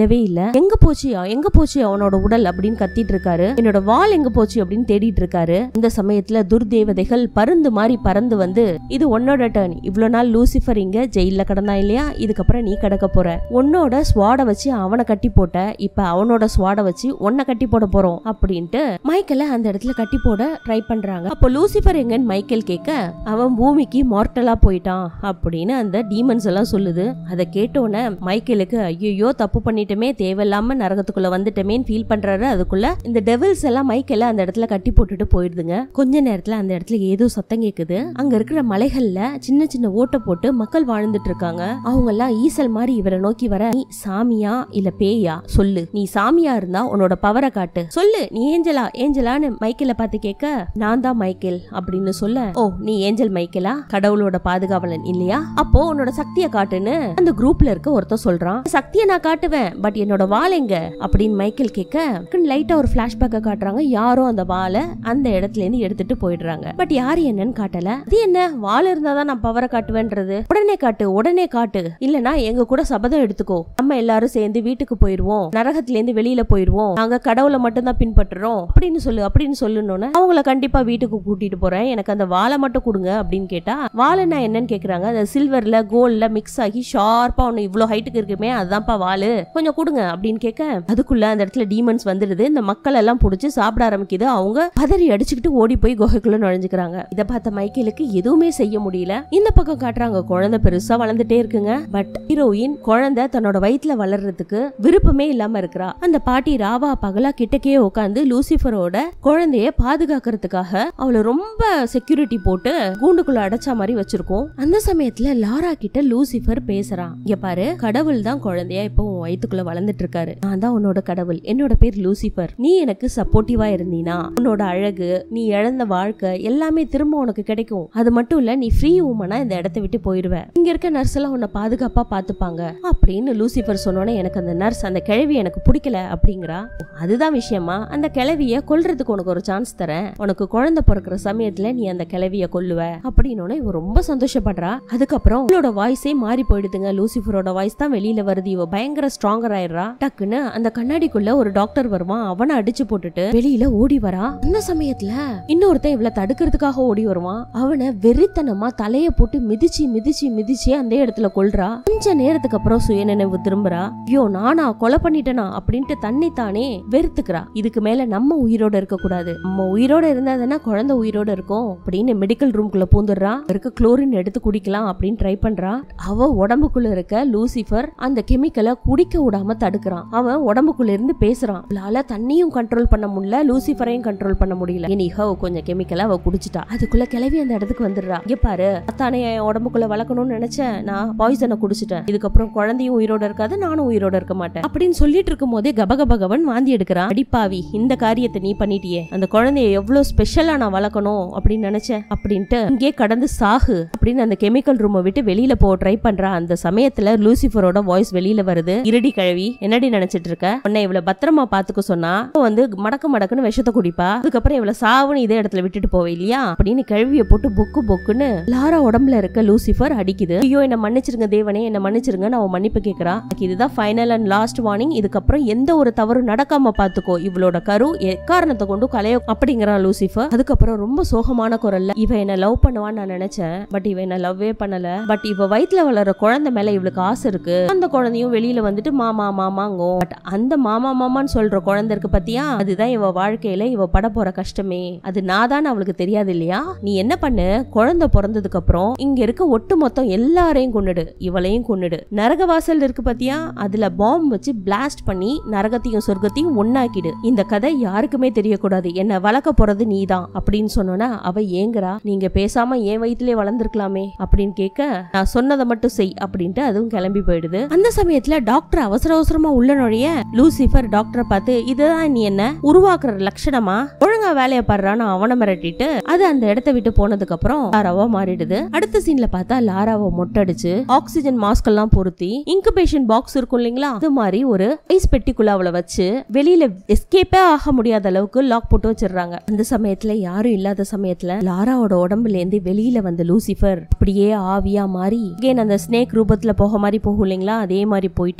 Speaker 1: இல்லவே இல்ல எங்க போச்சு எங்க போச்சு அவனோட உடல் அப்படின்னு கத்திட்டு இருக்காரு என்னோட வால் எங்க போச்சு அப்படின்னு தேடிட்டு இருக்காரு இந்த சமயத்துல துர்தேவதைகள் பருந்து மாதிரி பறந்து வந்து இது உன்னோட டர்ன் இவ்வளவு நாள் லூசிஃபர் இங்க ஜெயில கடந்தா இல்லையா இதுக்கப்புறம் நீ கடக்க போற உன்னோட ஸ்வாட வச்சு அவனை கட்டி போட்ட இப்ப அவனோட ஸ்வாட வச்சு உன்னை கட்டி போட போறோம் அப்படின்ட்டு மைக்கேல அந்த இடத்துல கட்டி போட ட்ரை பண்றாங்க அப்போ லூசிஃபர் எங்கன்னு மைக்கேல் கேட்க அவன் பூமிக்கு மார்ட்டலா போயிட்டான் அப்படின்னு அந்த டீமன்ஸ் எல்லாம் சொல்லுது அதை கேட்டோன்னே மைக்கேலுக்கு ஐயோ தப்பு பண்ணிட்டோமே தேவையில்லாம நரகத்துக்குள்ள வந்துட்டோமேன்னு ஃபீல் பண்றாரு அதுக்குள்ள இந்த டெவில்ஸ் எல்லாம் மைக்கேல அந்த இடத்துல கட்டி போட்டுட்டு போயிடுதுங்க கொஞ்ச நேரத்துல அந்த இடத்துல ஏதோ சத்தம் கேக்குது அங்க இருக்கிற மலைகள்ல சின்ன சின்ன ஓட்டை போட்டு மக்கள் வாழ்ந்துட்டு இருக்காங்க அவங்க எல்லாம் ஈசல் மாதிரி இவரை நோக்கி வர நீ சாமியா இல்ல பேயா சொல்லு நீ சாமியா இருந்தா உன்னோட பவரை காட்டு சொல்லு நீ ஏஞ்சலா ஏஞ்சலான்னு மைக்கேல பார்த்து கேட்க நான் தான் மைக்கேல் அப்படின்னு சொல்ல ஓ நீ ஏஞ்சல் மைக்கேலா கடவுளோட பாதுகாவலன் இல்லையா அப்போ உன்னோட சக்தியை காட்டுன்னு அந்த குரூப்ல இருக்க ஒருத்தன் சொல்றான் சக்தியை நான் காட்டுவேன் பட் என்னோட வால் எங்க அப்படின்னு மைக்கேல் கேட்க லைட்டா ஒரு பிளாஷ்பேக்க காட்டுறாங்க யாரோ அந்த வாளை அந்த இடத்துல இருந்து எடுத்துட்டு போயிடுறாங்க பட் யாரு என்னன்னு காட்டல அது என்ன வால் இருந்தாதான் நான் பவரை காட்டுவேன்றது உடனே காட்டு உடனே காட்டு இல்லனா எங்க கூட சபதம் எடுத்துக்கோ நம்ம எல்லாரும் சேர்ந்து வீட்டுக்கு போயிருவோம் நரகத்துல இருந்து வெளியில போயிருவோம் நாங்க கடவுளை மட்டும் தான் பின்பற்றுறோம் அப்படின்னு சொல்லு அப்படின்னு சொல்லணும்னு அவங்கள கண்டிப்பா வீட்டுக்கு கூட்டிட்டு போறேன் எனக்கு அந்த வாழை மட்டும் கொடுங்க அப்படின்னு கேட்டா வாழைனா என்னன்னு கேக்குறாங்க அந்த சில்வர்ல கோல்ட்ல மிக்ஸ் ஆகி ஷார்ப்பா ஒண்ணு இவ்வளவு ஹைட்டுக்கு இருக்குமே அதுதான்ப்பா வாளு கொஞ்சம் கொடுங்க அப்படின்னு கேட்க அதுக்குள்ள அந்த இடத்துல டீமன்ஸ் வந்துடுது இந்த மக்கள் எல்லாம் புடிச்சு சாப்பிட ஆரம்பிக்குது அவங்க பதறி அடிச்சுக்கிட்டு ஓடி போய் குகைக்குள்ள நுழைஞ்சுக்கிறாங்க இதை பார்த்த மைக்கேலுக்கு எதுவுமே செய்ய முடியல இந்த பக்கம் காட்டுறாங்க குழந்தை பெருசா வளர்ந்துட்டே இருக்குங்க பட் ஹீரோயின் குழந்தை தன்னோட வயித்துல வளர்றதுக்கு விருப்பமே இல்லாம இருக்கிறா அந்த பாட்டி ராவா பகலா கிட்டக்கே உட்காந்து லூசிஃபரோட குழந்தைய பாதுகாக்கிறதுக்காக அவளை ரொம்ப செக்யூரிட்டி போட்டு கூண்டுக்குள்ள அடைச்ச மாதிரி வச்சிருக்கோம் அந்த சமயத்துல லாரா கிட்ட லூசிஃபர் பேசுறான் இங்க பாரு கடவுள் தான் குழந்தையா இப்போ உன் வயித்துக்குள்ள வளர்ந்துட்டு இருக்காரு நான் தான் உன்னோட கடவுள் என்னோட பேர் லூசிஃபர் நீ எனக்கு சப்போர்ட்டிவா இருந்தீனா உன்னோட அழகு நீ இழந்த வாழ்க்கை எல்லாமே திரும்ப உனக்கு கிடைக்கும் அது மட்டும் இல்ல நீ ஃப்ரீ உமனா இந்த இடத்த விட்டு போயிருவ இங்க இருக்க நர்ஸ் எல்லாம் உன்னை பாதுகாப்பா பாத்துப்பாங்க அப்படின்னு லூசிஃபர் சொன்னோன்னே எனக்கு அந்த நர்ஸ் அந்த கிழவி எனக்கு பிடிக்கல அப்படிங்கிறா அதுதான் விஷயமா அந்த கிழவிய கொல்றதுக்கு உனக்கு ஒரு சான்ஸ் தரேன் உனக்கு குழந்தை பிறக்கிற சமயத்துல நீ அந்த கிழவிய கொல்லுவ அப்படின்னு இவ ரொம்ப சந்தோஷப்படுறா அதுக்கப்புறம் அவளோட வாய்ஸே மாறி போயிடுதுங்க லூசிஃபரோட வாய்ஸ் தான் வெளியில வருது இவ பயங்கர ஸ்ட்ராங்கர் ஆயிடுறா டக்குன்னு அந்த கண்ணாடிக்குள்ள ஒரு டாக்டர் வருவான் அவனை அடிச்சு போட்டுட்டு வெளியில ஓடி வரா அந்த சமயத்துல இன்னொருத்தன் இவளை தடுக்கிறதுக்காக ஓடி வருவான் அவனை வெறித்தனமா தலைய போட்டு மிதிச்சு மிதிச்சு மிதிச்சு அந்த இடத்துல கொல்றா கொஞ்ச நேரத்துக்கு அப்புறம் சுயநினைவு திரும்புறா ஐயோ நானா கொலை பண்ணிட்டேனா அப்படின்ட்டு தன்னை தானே வெறுத்துக்கிறா இதுக்கு மேல நம்ம உயிரோட இருக்க கூடாது நம்ம உயிரோட இருந்தா தானே குழந்தை உயிரோட இருக்கும் அப்படின்னு மெடிக்கல் ரூம்குள்ள பூந்துடுறா இருக்க குளோரின் எடுத்து குடிக்கலாம் அப்படின்னு ட்ரை பண்றா அவ உடம்புக்குள்ள இருக்க லூசிஃபர் அந்த கெமிக்கலை குடிக்க விடாம தடுக்கிறான் அவன் உடம்புக்குள்ள இருந்து பேசுறான் அவளால தண்ணியும் கண்ட்ரோல் பண்ண முடியல லூசிஃபரையும் கண்ட்ரோல் பண்ண முடியல இனிஹோ கொஞ்சம் கெமிக்கலை அவ குடிச்சிட்டா அதுக்குள்ள கிளவி அந்த இடத்துக்கு வந்துடுறா இங்க பாரு அத்தானே என் உடம்புக்குள்ள வளர்க்கணும்னு நினைச்சேன் நான் பாய்சனை குடிச்சிட்டேன் இதுக்கப்புறம் குழந்தையும் உயிரோட இருக்காது நானும் உயிரோட இருக்க மாட்டேன் அப்படின்னு சொல்லிட்டு இருக்கும் போதே கபகபகவன் வாந்தி எடுக்கிறான் அடிப்பாவி இந்த காரியத்தை நீ பண்ணிட்டியே அந்த குழந்தைய எவ்வளவு ஸ்பெஷலா நான் வளர்க்கணும் அப்படின்னு நினைச்சேன் அப்படின்ட்டு இங்கே கடந்து சாகு அப்படின்னு அந்த கெமிக்கல் ரூமை விட்டு வெளியில போ ட்ரை பண்றா அந்த சமயத்துல லூசிஃபரோட வாய்ஸ் வெளியில வருது இருடி கழுவி என்னடி நினைச்சிட்டு இருக்க உன்னை இவ்வளவு பத்திரமா பாத்துக்க சொன்னா அவ வந்து மடக்கு மடக்குன்னு விஷத்தை குடிப்பா அதுக்கப்புறம் இவ்வளவு சாவுன்னு இதே இடத்துல விட்டுட்டு போவே இல்லையா அப்படின்னு கழுவிய போட்டு பொக்கு பொக்குன்னு லாரா உடம்புல இருக்க லூசிஃபர் அடிக்குது ஐயோ என்ன மன்னிச்சிருங்க தேவனே என்ன மன்னிச்சிருங்க நான் அவன் மன்னிப்பு கேக்குறா எனக்கு இதுதான் ஃபைனல் அண்ட் லாஸ்ட் வார்னிங் இதுக்கப்புறம் எந்த ஒரு தவறும் நடக்காம பாத்துக்கோ இவளோட கரு எக்காரணத்தை கொண்டு கலைய அப்படிங்கிறான் லூசிஃபர் அதுக்கப்புறம் ரொம்ப சோகமான குரல்ல இவ என்ன லவ் பண்ணுவான்னு நான் நினைச்சேன் பட் இவ என்ன லவ்வே பண்ணல பட் இவ வயித்துல வளர குழந்தை மேல இவளுக்கு ஆசை இருக்கு அந்த குழந்தையும் வெளியில வந்துட்டு மாமா மாமாங்கோ பட் அந்த மாமா மாமான்னு சொல்ற குழந்தை இருக்கு பத்தியா அதுதான் இவ வாழ்க்கையில இவ பட போற கஷ்டமே அது நான் தான் அவளுக்கு தெரியாது இல்லையா நீ என்ன பண்ணு குழந்தை பிறந்ததுக்கு அப்புறம் இங்க இருக்க ஒட்டு மொத்தம் எல்லாரையும் கொன்னுடு இவளையும் கொன்னுடு நரக வாசல் இருக்கு பத்தியா அதுல பாம்பு வச்சு பிளாஸ்ட் பண்ணி நரகத்தையும் சொர்க்கத்தையும் ஒன்னாக்கிடு இந்த கதை யாருக்குமே தெரியக்கூடாது என்ன வளர்க்க போறது நீதான் அப்படின்னு சொன்னோன்னா அவ ஏங்குறா நீங்க பேசாம என் வயிற்றுலயே வளர்ந்துருக்கலாமே அப்படின்னு கேட்க நான் சொன்னதை மட்டும் செய் அப்படின்ட்டு அதுவும் கிளம்பி போயிடுது அந்த சமயத்துல டாக்டர் அவசர அவசரமா உள்ள நுழைய லூசிஃபர் டாக்டரை பார்த்து இதுதான் நீ என்ன உருவாக்குற லட்சணமா ஒழுங்கா வேலையை பாடுறான்னு அவனை மிரட்டிட்டு அது அந்த இடத்த விட்டு போனதுக்கு அப்புறம் லாராவா மாறிடுது அடுத்த சீன்ல பார்த்தா லாராவை மொட்டடிச்சு ஆக்சிஜன் மாஸ்க் எல்லாம் பொருத்தி இன்குபேஷன் பாக்ஸ் இருக்கும் இல்லைங்களா அது மாதிரி ஒரு ஐஸ் பெட்டிக்குள்ள அவளை வச்சு வெளியில எஸ்கேப்பே ஆக முடியாத அளவுக்கு லாக் போட்டு வச்சிடுறாங்க அந்த சமயத்துல யாரும் இல்லாத சமயத்துல லாராவோட உடம்புல இருந்து வெளியில வந்த லூசிஃபர் அப்படியே ஆவியா மாறி again அந்த ஸ்னேக் ரூபத்துல போக மாதிரி போகும் இல்லைங்களா அதே மாதிரி போயிட்டு நிறைய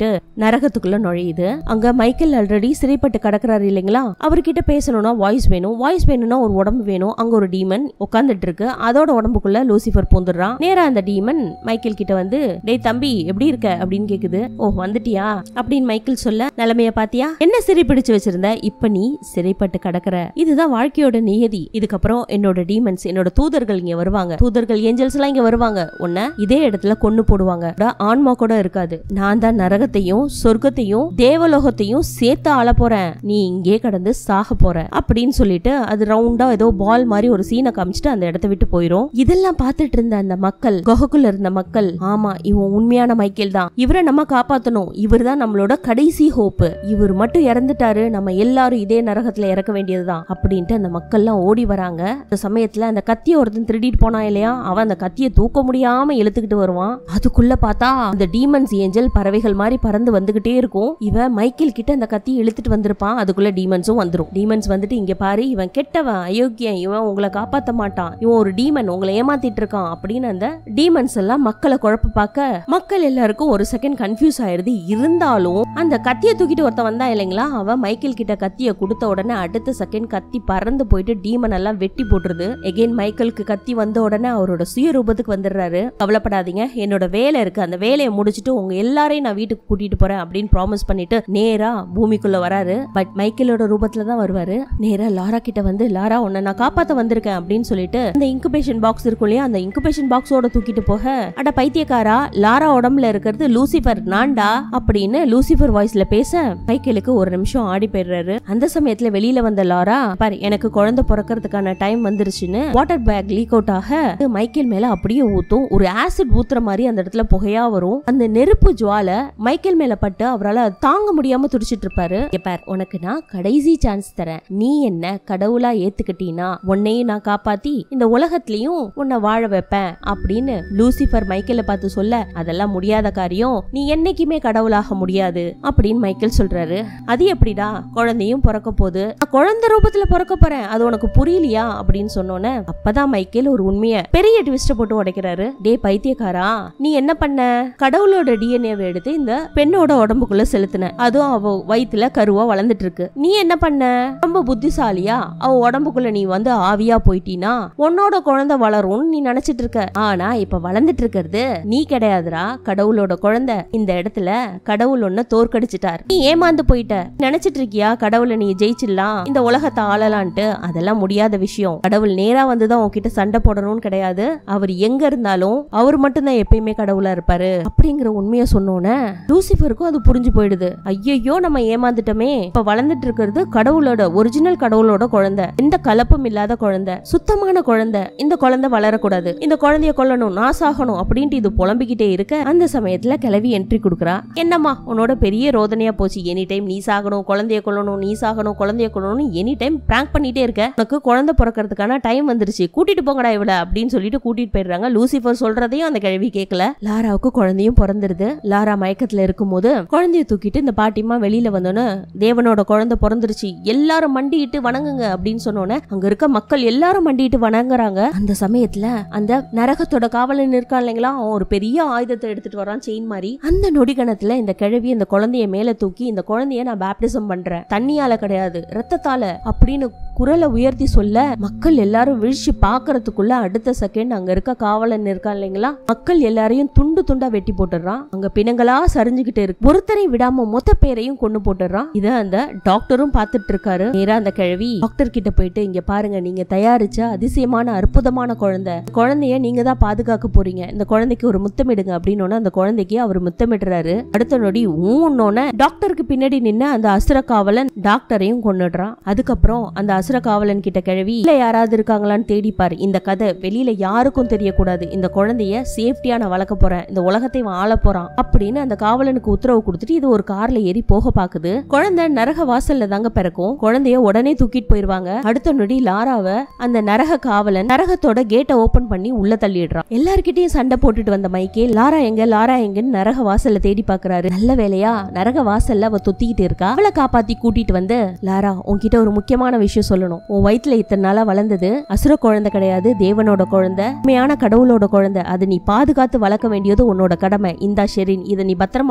Speaker 1: நரகத்துக்குள்ள நுழையுது அங்க மைக்கேல் ஆல்ரெடி சிறைப்பட்டு கிடக்குறாரு இல்லைங்களா அவர்கிட்ட பேசணும்னா வாய்ஸ் வேணும் வாய்ஸ் வேணும்னா ஒரு உடம்பு வேணும் அங்க ஒரு டீமன் உட்காந்துட்டு இருக்கு அதோட உடம்புக்குள்ள லூசிஃபர் பூந்துடுறான் நேரா அந்த டீமன் மைக்கேல் கிட்ட வந்து டேய் தம்பி எப்படி இருக்க அப்படின்னு கேக்குது ஓ வந்துட்டியா அப்படின்னு மைக்கேல் சொல்ல நிலைமைய பாத்தியா என்ன சிறை பிடிச்சு வச்சிருந்த இப்ப நீ சிறைப்பட்டு கிடக்குற இதுதான் வாழ்க்கையோட நியதி இதுக்கப்புறம் என்னோட டீமன்ஸ் என்னோட தூதர்கள் இங்க வருவாங்க தூதர்கள் ஏஞ்சல்ஸ் எல்லாம் இங்க வருவாங்க உன்னை இதே இடத்துல கொன்னு போடுவாங்க அட, ஆன்மா கூட இருக்காது நான் தான் நரகத்தையும் சொர்க்கத்தையும் தேவலோகத்தையும் சேர்த்து ஆள போறேன் நீ இங்கே கடந்து சாக போற அப்படின்னு சொல்லிட்டு அது ரவுண்டா ஏதோ பால் மாதிரி ஒரு சீனை காமிச்சிட்டு அந்த இடத்த விட்டு போயிரும் இதெல்லாம் பார்த்துட்டு இருந்த அந்த மக்கள் குகைக்குள்ள இருந்த மக்கள் ஆமா இவன் உண்மையான மைக்கேல் தான் இவரை நம்ம காப்பாத்தணும் இவர் தான் நம்மளோட கடைசி ஹோப்பு இவர் மட்டும் இறந்துட்டாரு நம்ம எல்லாரும் இதே நரகத்துல இறக்க வேண்டியதுதான் அப்படின்ட்டு அந்த மக்கள்லாம் ஓடி வராங்க அந்த சமயத்துல அந்த கத்திய ஒருத்தன் திருடிட்டு போனான் இல்லையா அவன் அந்த கத்திய தூக்க முடியாம இழுத்துக்கிட்டு வருவான் அதுக்குள்ள பார்த்தா அந்த டீமன்ஸ் ஏஞ்சல் பறவைகள் மாதிரி பறந்து வந்துகிட்டே இருக்கும் இவன் மைக்கேல் கிட்ட அந்த கத்தியை இழுத்துட்டு வந்திருப்பான் அதுக்குள்ள டீமன்ஸும் வந்துரும் டீமன்ஸ் வந்துட்டு இங்க பாரு இவன் கெட்டவன் அயோக்கியன் இவன் உங்களை காப்பாத்த மாட்டான் இவன் ஒரு டீமன் உங்களை ஏமாத்திட்டு இருக்கான் அப்படின்னு அந்த டீமன்ஸ் எல்லாம் மக்களை குழப்ப பார்க்க மக்கள் எல்லாருக்கும் ஒரு செகண்ட் கன்ஃபியூஸ் ஆயிருது இருந்தாலும் அந்த கத்தியை தூக்கிட்டு ஒருத்தன் வந்தா இல்லைங்களா அவன் மைக்கேல் கிட்ட கத்தியை கொடுத்த உடனே அடுத்த செகண்ட் கத்தி பறந்து போயிட்டு டீமன் எல்லாம் வெட்டி போட்டுருது எகைன் மைக்கேலுக்கு கத்தி வந்த உடனே அவரோட சுயரூபத்துக்கு வந்துடுறாரு கவலைப்படாதீங்க என்னோட வேலை இருக்கு அந்த வேலையை முடிச்சிட்டு உங்க எல்லாரையும் நான் வீட்டுக்கு கூட்டிட்டு போறேன் அப்படின்னு ப்ராமிஸ் பண்ணிட்டு நேரா பூமிக்குள்ள வராரு பட் மைக்கேலோட ரூபத்துல தான் வருவாரு நேரா லாரா கிட்ட வந்து லாரா உன்னை நான் காப்பாத்த வந்திருக்கேன் அப்படின்னு சொல்லிட்டு அந்த இன்குபேஷன் பாக்ஸ் இருக்கும் இல்லையா அந்த இன்குபேஷன் பாக்ஸோட தூக்கிட்டு போக அட பைத்தியக்காரா லாரா உடம்புல இருக்கிறது லூசிஃபர் நான்டா அப்படின்னு லூசிஃபர் வாய்ஸ்ல பேச மைக்கேலுக்கு ஒரு நிமிஷம் ஆடி போயிடுறாரு அந்த சமயத்துல வெளியில வந்த லாரா பாரு எனக்கு குழந்தை பிறக்கிறதுக்கான டைம் வந்துருச்சுன்னு வாட்டர் பேக் லீக் அவுட் ஆக அது மைக்கேல் மேல அப்படியே ஊத்தும் ஒரு ஆசிட் ஊத்துற மாதிரி அந்த இடத்துல புகையா வரும் அந்த நெருப்பு ஜுவாலை மைக்கேல் மேல பட்டு அவரால் தாங்க முடியாம துடிச்சிட்டு இருப்பாரு "இங்க பார் உனக்கு நான் கடைசி சான்ஸ் தரேன் நீ என்ன கடவுளா ஏத்துக்கிட்டீனா உன்னையும் நான் காப்பாத்தி இந்த உலகத்திலயும் உன்னை வாழ வைப்பேன் அப்படின்னு லூசிஃபர் மைக்கேல பார்த்து சொல்ல அதெல்லாம் முடியாத காரியம் நீ என்னைக்குமே கடவுளாக முடியாது அப்படின்னு மைக்கேல் சொல்றாரு அது எப்படிடா குழந்தையும் பிறக்க போகுது நான் குழந்தை ரூபத்துல பிறக்க போறேன் அது உனக்கு புரியலையா அப்படின்னு சொன்னோன்னே அப்பதான் மைக்கேல் ஒரு உண்மைய பெரிய ட்விஸ்ட போட்டு உடைக்கிறாரு டே பைத்தியக்காரா நீ என்ன பண்ண கடவுளோட டிஎன்ஏவை எடுத்து இந்த பெண்ணோட உடம்புக்குள்ள செலுத்தின அதுவும் அவ வயித்துல கருவா வளர்ந்துட்டு இருக்கு நீ என்ன பண்ண ரொம்ப புத்திசாலியா அவ உடம்புக்குள்ள நீ வந்து ஆவியா போயிட்டீனா உன்னோட குழந்தை வளரும்னு நீ நினைச்சிட்டு இருக்க ஆனா இப்ப வளர்ந்துட்டு இருக்கிறது நீ கிடையாதுடா கடவுளோட குழந்தை இந்த இடத்துல கடவுள் ஒன்ன தோற்கடிச்சிட்டார் நீ ஏமாந்து போயிட்ட நினைச்சிட்டு இருக்கியா கடவுளை நீ ஜெயிச்சிடலாம் இந்த உலகத்தை ஆளலான்ட்டு அதெல்லாம் முடியாத விஷயம் கடவுள் நேரா வந்துதான் உன்கிட்ட சண்டை போடணும்னு கிடையாது அவர் எங்க இருந்தாலும் அவர் மட்டும்தான் எப்பயுமே கடவுளா இருப்பாரு அப்படிங்கிற உண்மையை சொன்னோன்னே லூசிஃபருக்கும் அது புரிஞ்சு போயிடுது ஐயையோ நம்ம ஏமாந்துட்டோமே இப்ப வளர்ந்துட்டு இருக்கிறது கடவுளோட ஒரிஜினல் கடவுளோட குழந்தை எந்த கலப்பும் இல்லாத குழந்தை சுத்தமான குழந்தை இந்த குழந்தை வளரக்கூடாது இந்த குழந்தைய கொல்லணும் நாசாகணும் அப்படின்ட்டு இது புலம்பிக்கிட்டே இருக்க அந்த சமயத்துல கிளவி என்ட்ரி கொடுக்குறா என்னம்மா உன்னோட பெரிய ரோதனையா போச்சு எனி டைம் நீ சாகணும் குழந்தைய கொல்லணும் நீ சாகணும் குழந்தைய கொல்லணும் எனி டைம் பிராங்க் பண்ணிட்டே இருக்க உனக்கு குழந்தை பிறக்கிறதுக்கான டைம் வந்துருச்சு கூட்டிட்டு போங்கடா இவள அப்படின்னு சொல்லிட்டு கூட்டிட்டு போயிடுறாங்க லூசிஃபர் சொல்றதையும் அந்த கிழவி கேட்கல லாராவுக்கு குழந்தையும் பிறந்துருது லாரா மயக்கத்துல இருக்கும்போது குழந்தைய தூக்கிட்டு இந்த பாட்டிமா வெளியில வந்தோன்னே தேவனோட குழந்தை பிறந்துருச்சு எல்லாரும் மண்டிட்டு வணங்குங்க அப்படின்னு சொன்னோன்னே அங்க இருக்க மக்கள் எல்லாரும் மண்டிட்டு வணங்குறாங்க அந்த சமயத்துல அந்த நரகத்தோட காவலன் இருக்கான் இல்லைங்களா அவன் ஒரு பெரிய ஆயுதத்தை எடுத்துட்டு வரான் செயின் மாதிரி அந்த நொடி கணத்துல இந்த கிழவி இந்த குழந்தைய மேல தூக்கி இந்த குழந்தைய நான் பேப்டிசம் பண்றேன் தண்ணியால கிடையாது ரத்தத்தால அப்படின்னு குரலை உயர்த்தி சொல்ல மக்கள் எல்லாரும் விழிச்சு பாக்குறதுக்குள்ள அடுத்த செகண்ட் அங்க இருக்க காவலன் இருக்கான் இல்லைங்களா மக்கள் எல்லாரையும் துண்டு துண்டா வெட்டி போட்டுடுறான் அங்க பிணங்களா சரிஞ்சுகிட்டு இருக்கு ஒருத்தரையும் விடாம மொத்த பேரையும் கொண்டு போட்டுடுறான் இத அந்த டாக்டரும் பார்த்துட்டு இருக்காரு நேரா அந்த கிழவி டாக்டர் கிட்ட போயிட்டு இங்க பாருங்க நீங்க தயாரிச்ச அதிசயமான அற்புதமான குழந்தை குழந்தைய நீங்க தான் பாதுகாக்க போறீங்க இந்த குழந்தைக்கு ஒரு முத்தமிடுங்க அப்படின்னு அந்த குழந்தைக்கு அவர் முத்தமிடுறாரு அடுத்த நொடி ஊன்னொன்னு டாக்டருக்கு பின்னாடி நின்று அந்த அசுர காவலன் டாக்டரையும் கொன்னுடுறான் அதுக்கப்புறம் அந்த அசுர காவலன் கிட்ட கிழவி இல்ல யாராவது இருக்காங்களான்னு தேடிப்பாரு இந்த கதை வெளியில யாருக்கும் தெரியக்கூடாது இந்த குழந்தைய சேஃப்டியா நான் வளர்க்க போறேன் இந்த உலகத்தை இவன் ஆள போறான் அப்படின்னு அந்த காவலனுக்கு உத்தரவு கொடுத்துட்டு இது ஒரு கார்ல ஏறி போக பாக்குது குழந்தை நரக வாசல்ல தாங்க பிறக்கும் குழந்தைய உடனே தூக்கிட்டு போயிருவாங்க அடுத்த நொடி லாராவை அந்த நரக காவலன் நரகத்தோட கேட்டை ஓபன் பண்ணி உள்ள தள்ளிடுறான் எல்லார்கிட்டயும் சண்டை போட்டுட்டு வந்த மைக்கே லாரா எங்க லாரா எங்கன்னு நரக வாசல்ல தேடி பாக்குறாரு நல்ல வேலையா நரக வாசல்ல அவ தொத்திக்கிட்டு இருக்கா அவளை காப்பாத்தி கூட்டிட்டு வந்து லாரா உன்கிட்ட ஒரு முக்கியமான விஷயம் சொல்லணும் உன் வயித்துல இத்தனை நாளா வளர்ந்தது அசுர குழந்தை கிடையாது தேவனோட குழந்தை உண்மையான கடவுளோட குழந்தை அதை நீ பாதுகாத்து வளர்க்க வேண்டியது உன்னோட கடமை இந்தா ஷெரின் இதை நீ பத்திரமா வச்சுக்கோ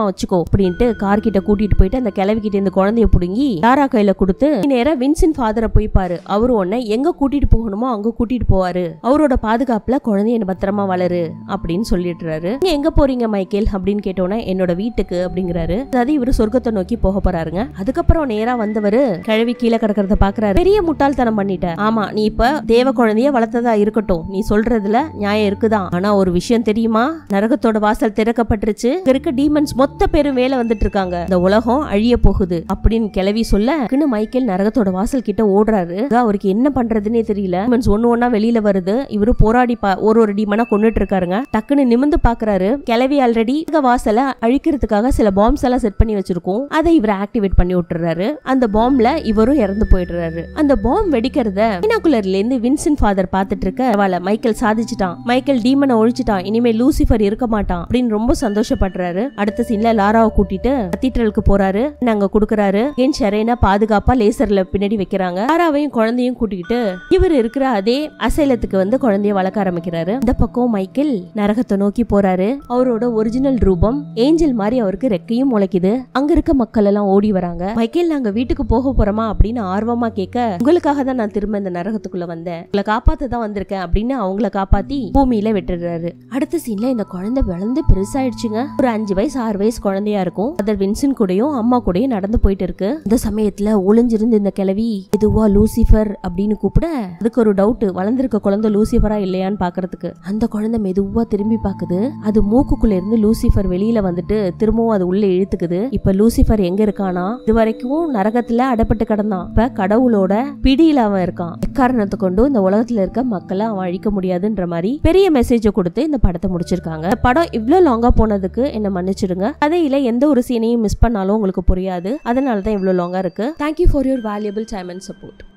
Speaker 1: அப்படின்ட்டு கார் கிட்ட கூட்டிட்டு போயிட்டு அந்த கிளவி கிட்ட இந்த குழந்தைய புடுங்கி லாரா கையில கொடுத்து "நீ நேரா வின்சென்ட் ஃபாதரை போய் பாரு அவரு உன்னை எங்க கூட்டிட்டு போகணுமோ அங்க கூட்டிட்டு போவாரு அவரோட பாதுகாப்புல குழந்தைய என்ன பத்திரமா வளரு அப்படின்னு சொல்லிடுறாரு நீங்க எங்க போறீங்க மைக்கேல் அப்படின்னு கேட்டோன்னே என்னோட வீட்டுக்கு அப்படிங்கிறாரு அதாவது இவரு சொர்க்கத்தை நோக்கி போக போறாருங்க அதுக்கப்புறம் நேரா வந்தவரு கிழவி கீழே கிடக்கிறத பாக்குறாரு பெரிய முட்டாள்தனம் பண்ணிட்ட ஆமா நீ இப்ப தேவ குழந்தைய வளர்த்ததா இருக்கட்டும் நீ சொல்றதுல நியாயம் இருக்குதான் ஆனா ஒரு விஷயம் தெரியுமா நரகத்தோட வாசல் திறக்கப்பட்டுருச்சு இங்க இருக்க டீமன்ஸ் மொத்த பேரும் வேலை வந்துட்டு இருக்காங்க இந்த உலகம் அழிய போகுது அப்படின்னு கிளவி சொல்ல டக்குன்னு மைக்கேல் நரகத்தோட வாசல் கிட்ட ஓடுறாரு அதான் அவருக்கு என்ன பண்றதுன்னே தெரியல டீமன்ஸ் ஒண்ணு ஒண்ணா வெளியில வருது இவரு போராடி பா- ஒரு ஒரு டீமனா கொண்டுட்டு இருக்காருங்க டக்குன்னு நிமிந்து பாக்குறாரு கிளவி ஆல்ரெடி வாசலை அழிக்கிறதுக்காக சில பாம்ஸ் எல்லாம் செட் பண்ணி வச்சிருக்கோம் அதை இவர் ஆக்டிவேட் பண்ணி விட்டுறாரு அந்த பாம்ப்ல இவரும் இறந்து போயிடுறாரு அந்த பாம் வெடிக்கிறத பைனாகுலர்ல இருந்து வின்சென்ட் ஃபாதர் பார்த்துட்டு இருக்க பரவாயில்ல மைக்கேல் சாதிச்சிட்டான் மைக்கேல் டீமனை ஒழிச்சிட்டான் இனிமே லூசிஃபர் இருக்க மாட்டான் அப்படின்னு ரொம்ப சந்தோஷப்படுறாரு அடுத்த சீன்ல லாராவை கூட்டிட்டு கத்தீட்ரலுக்கு போறாரு நாங்க குடுக்கறாரு ஏன் ஷெரேனா பாதுகாப்பா லேசர்ல பின்னாடி வைக்கிறாங்க லாராவையும் குழந்தையும் கூட்டிக்கிட்டு இவர் இருக்கிற அதே அசைலத்துக்கு வந்து குழந்தைய வளர்க்க ஆரம்பிக்கிறாரு இந்த பக்கம் மைக்கேல் நரகத்தை நோக்கி போறாரு அவரோட ஒரிஜினல் ரூபம் ஏஞ்சல் மாதிரி அவருக்கு ரெக்கையும் முளைக்குது அங்க இருக்க மக்கள் எல்லாம் ஓடி வராங்க மைக்கேல் நாங்க வீட்டுக்கு போக போறோமா அப்படின்னு ஆர்வமா கேட்க உங்களுக்காக தான் நான் திரும்ப இந்த நரகத்துக்குள்ள வந்தேன் உங்களை காப்பாத்த தான் வந்திருக்கேன் அப்படின்னு அவங்கள காப்பாத்தி பூமியில விட்டுடுறாரு அடுத்த சீன்ல இந்த குழந்தை வளர்ந்து பெருசாயிடுச்சுங்க ஒரு அஞ்சு வயசு ஆறு வயசு குழந்தையா இருக்கும் அதர் வின்சன் கூடயும் அம்மா கூடயும் நடந்து போயிட்டு இருக்கு இந்த சமயத்துல ஒளிஞ்சிருந்து இந்த கிழவி இதுவா லூசிஃபர் அப்படின்னு கூப்பிட அதுக்கு ஒரு டவுட் வளர்ந்திருக்க குழந்தை லூசிஃபரா இல்லையான்னு பாக்குறதுக்கு அந்த குழந்தை மெதுவா திரும்பி பாக்குது அது மூக்குக்குள்ள இருந்து லூசிஃபர் வெளியில வந்துட்டு திரும்பவும் அது உள்ள இழுத்துக்குது இப்ப லூசிஃபர் எங்க இருக்கானா இது வரைக்கும் நரகத்துல அடப்பட்டு கிடந்தான் இப்ப கடவுளோட பிடியில அவன் இருக்கான் எக்காரணத்தை கொண்டு இந்த உலகத்துல இருக்க மக்களை அவன் அழிக்க முடியாதுன்ற மாதிரி பெரிய மெசேஜை கொடுத்து இந்த படத்தை முடிச்சிருக்காங்க இந்த படம் இவ்ளோ லாங்கா போனதுக்கு என்ன மன்னிச்சிடுங்க கதையில எந்த ஒரு சீனையும் மிஸ் பண்ணாலும் உங்களுக்கு புரியாது அதனால தான் இவ்வளவு லாங்கா இருக்கு thank you for your valuable time and support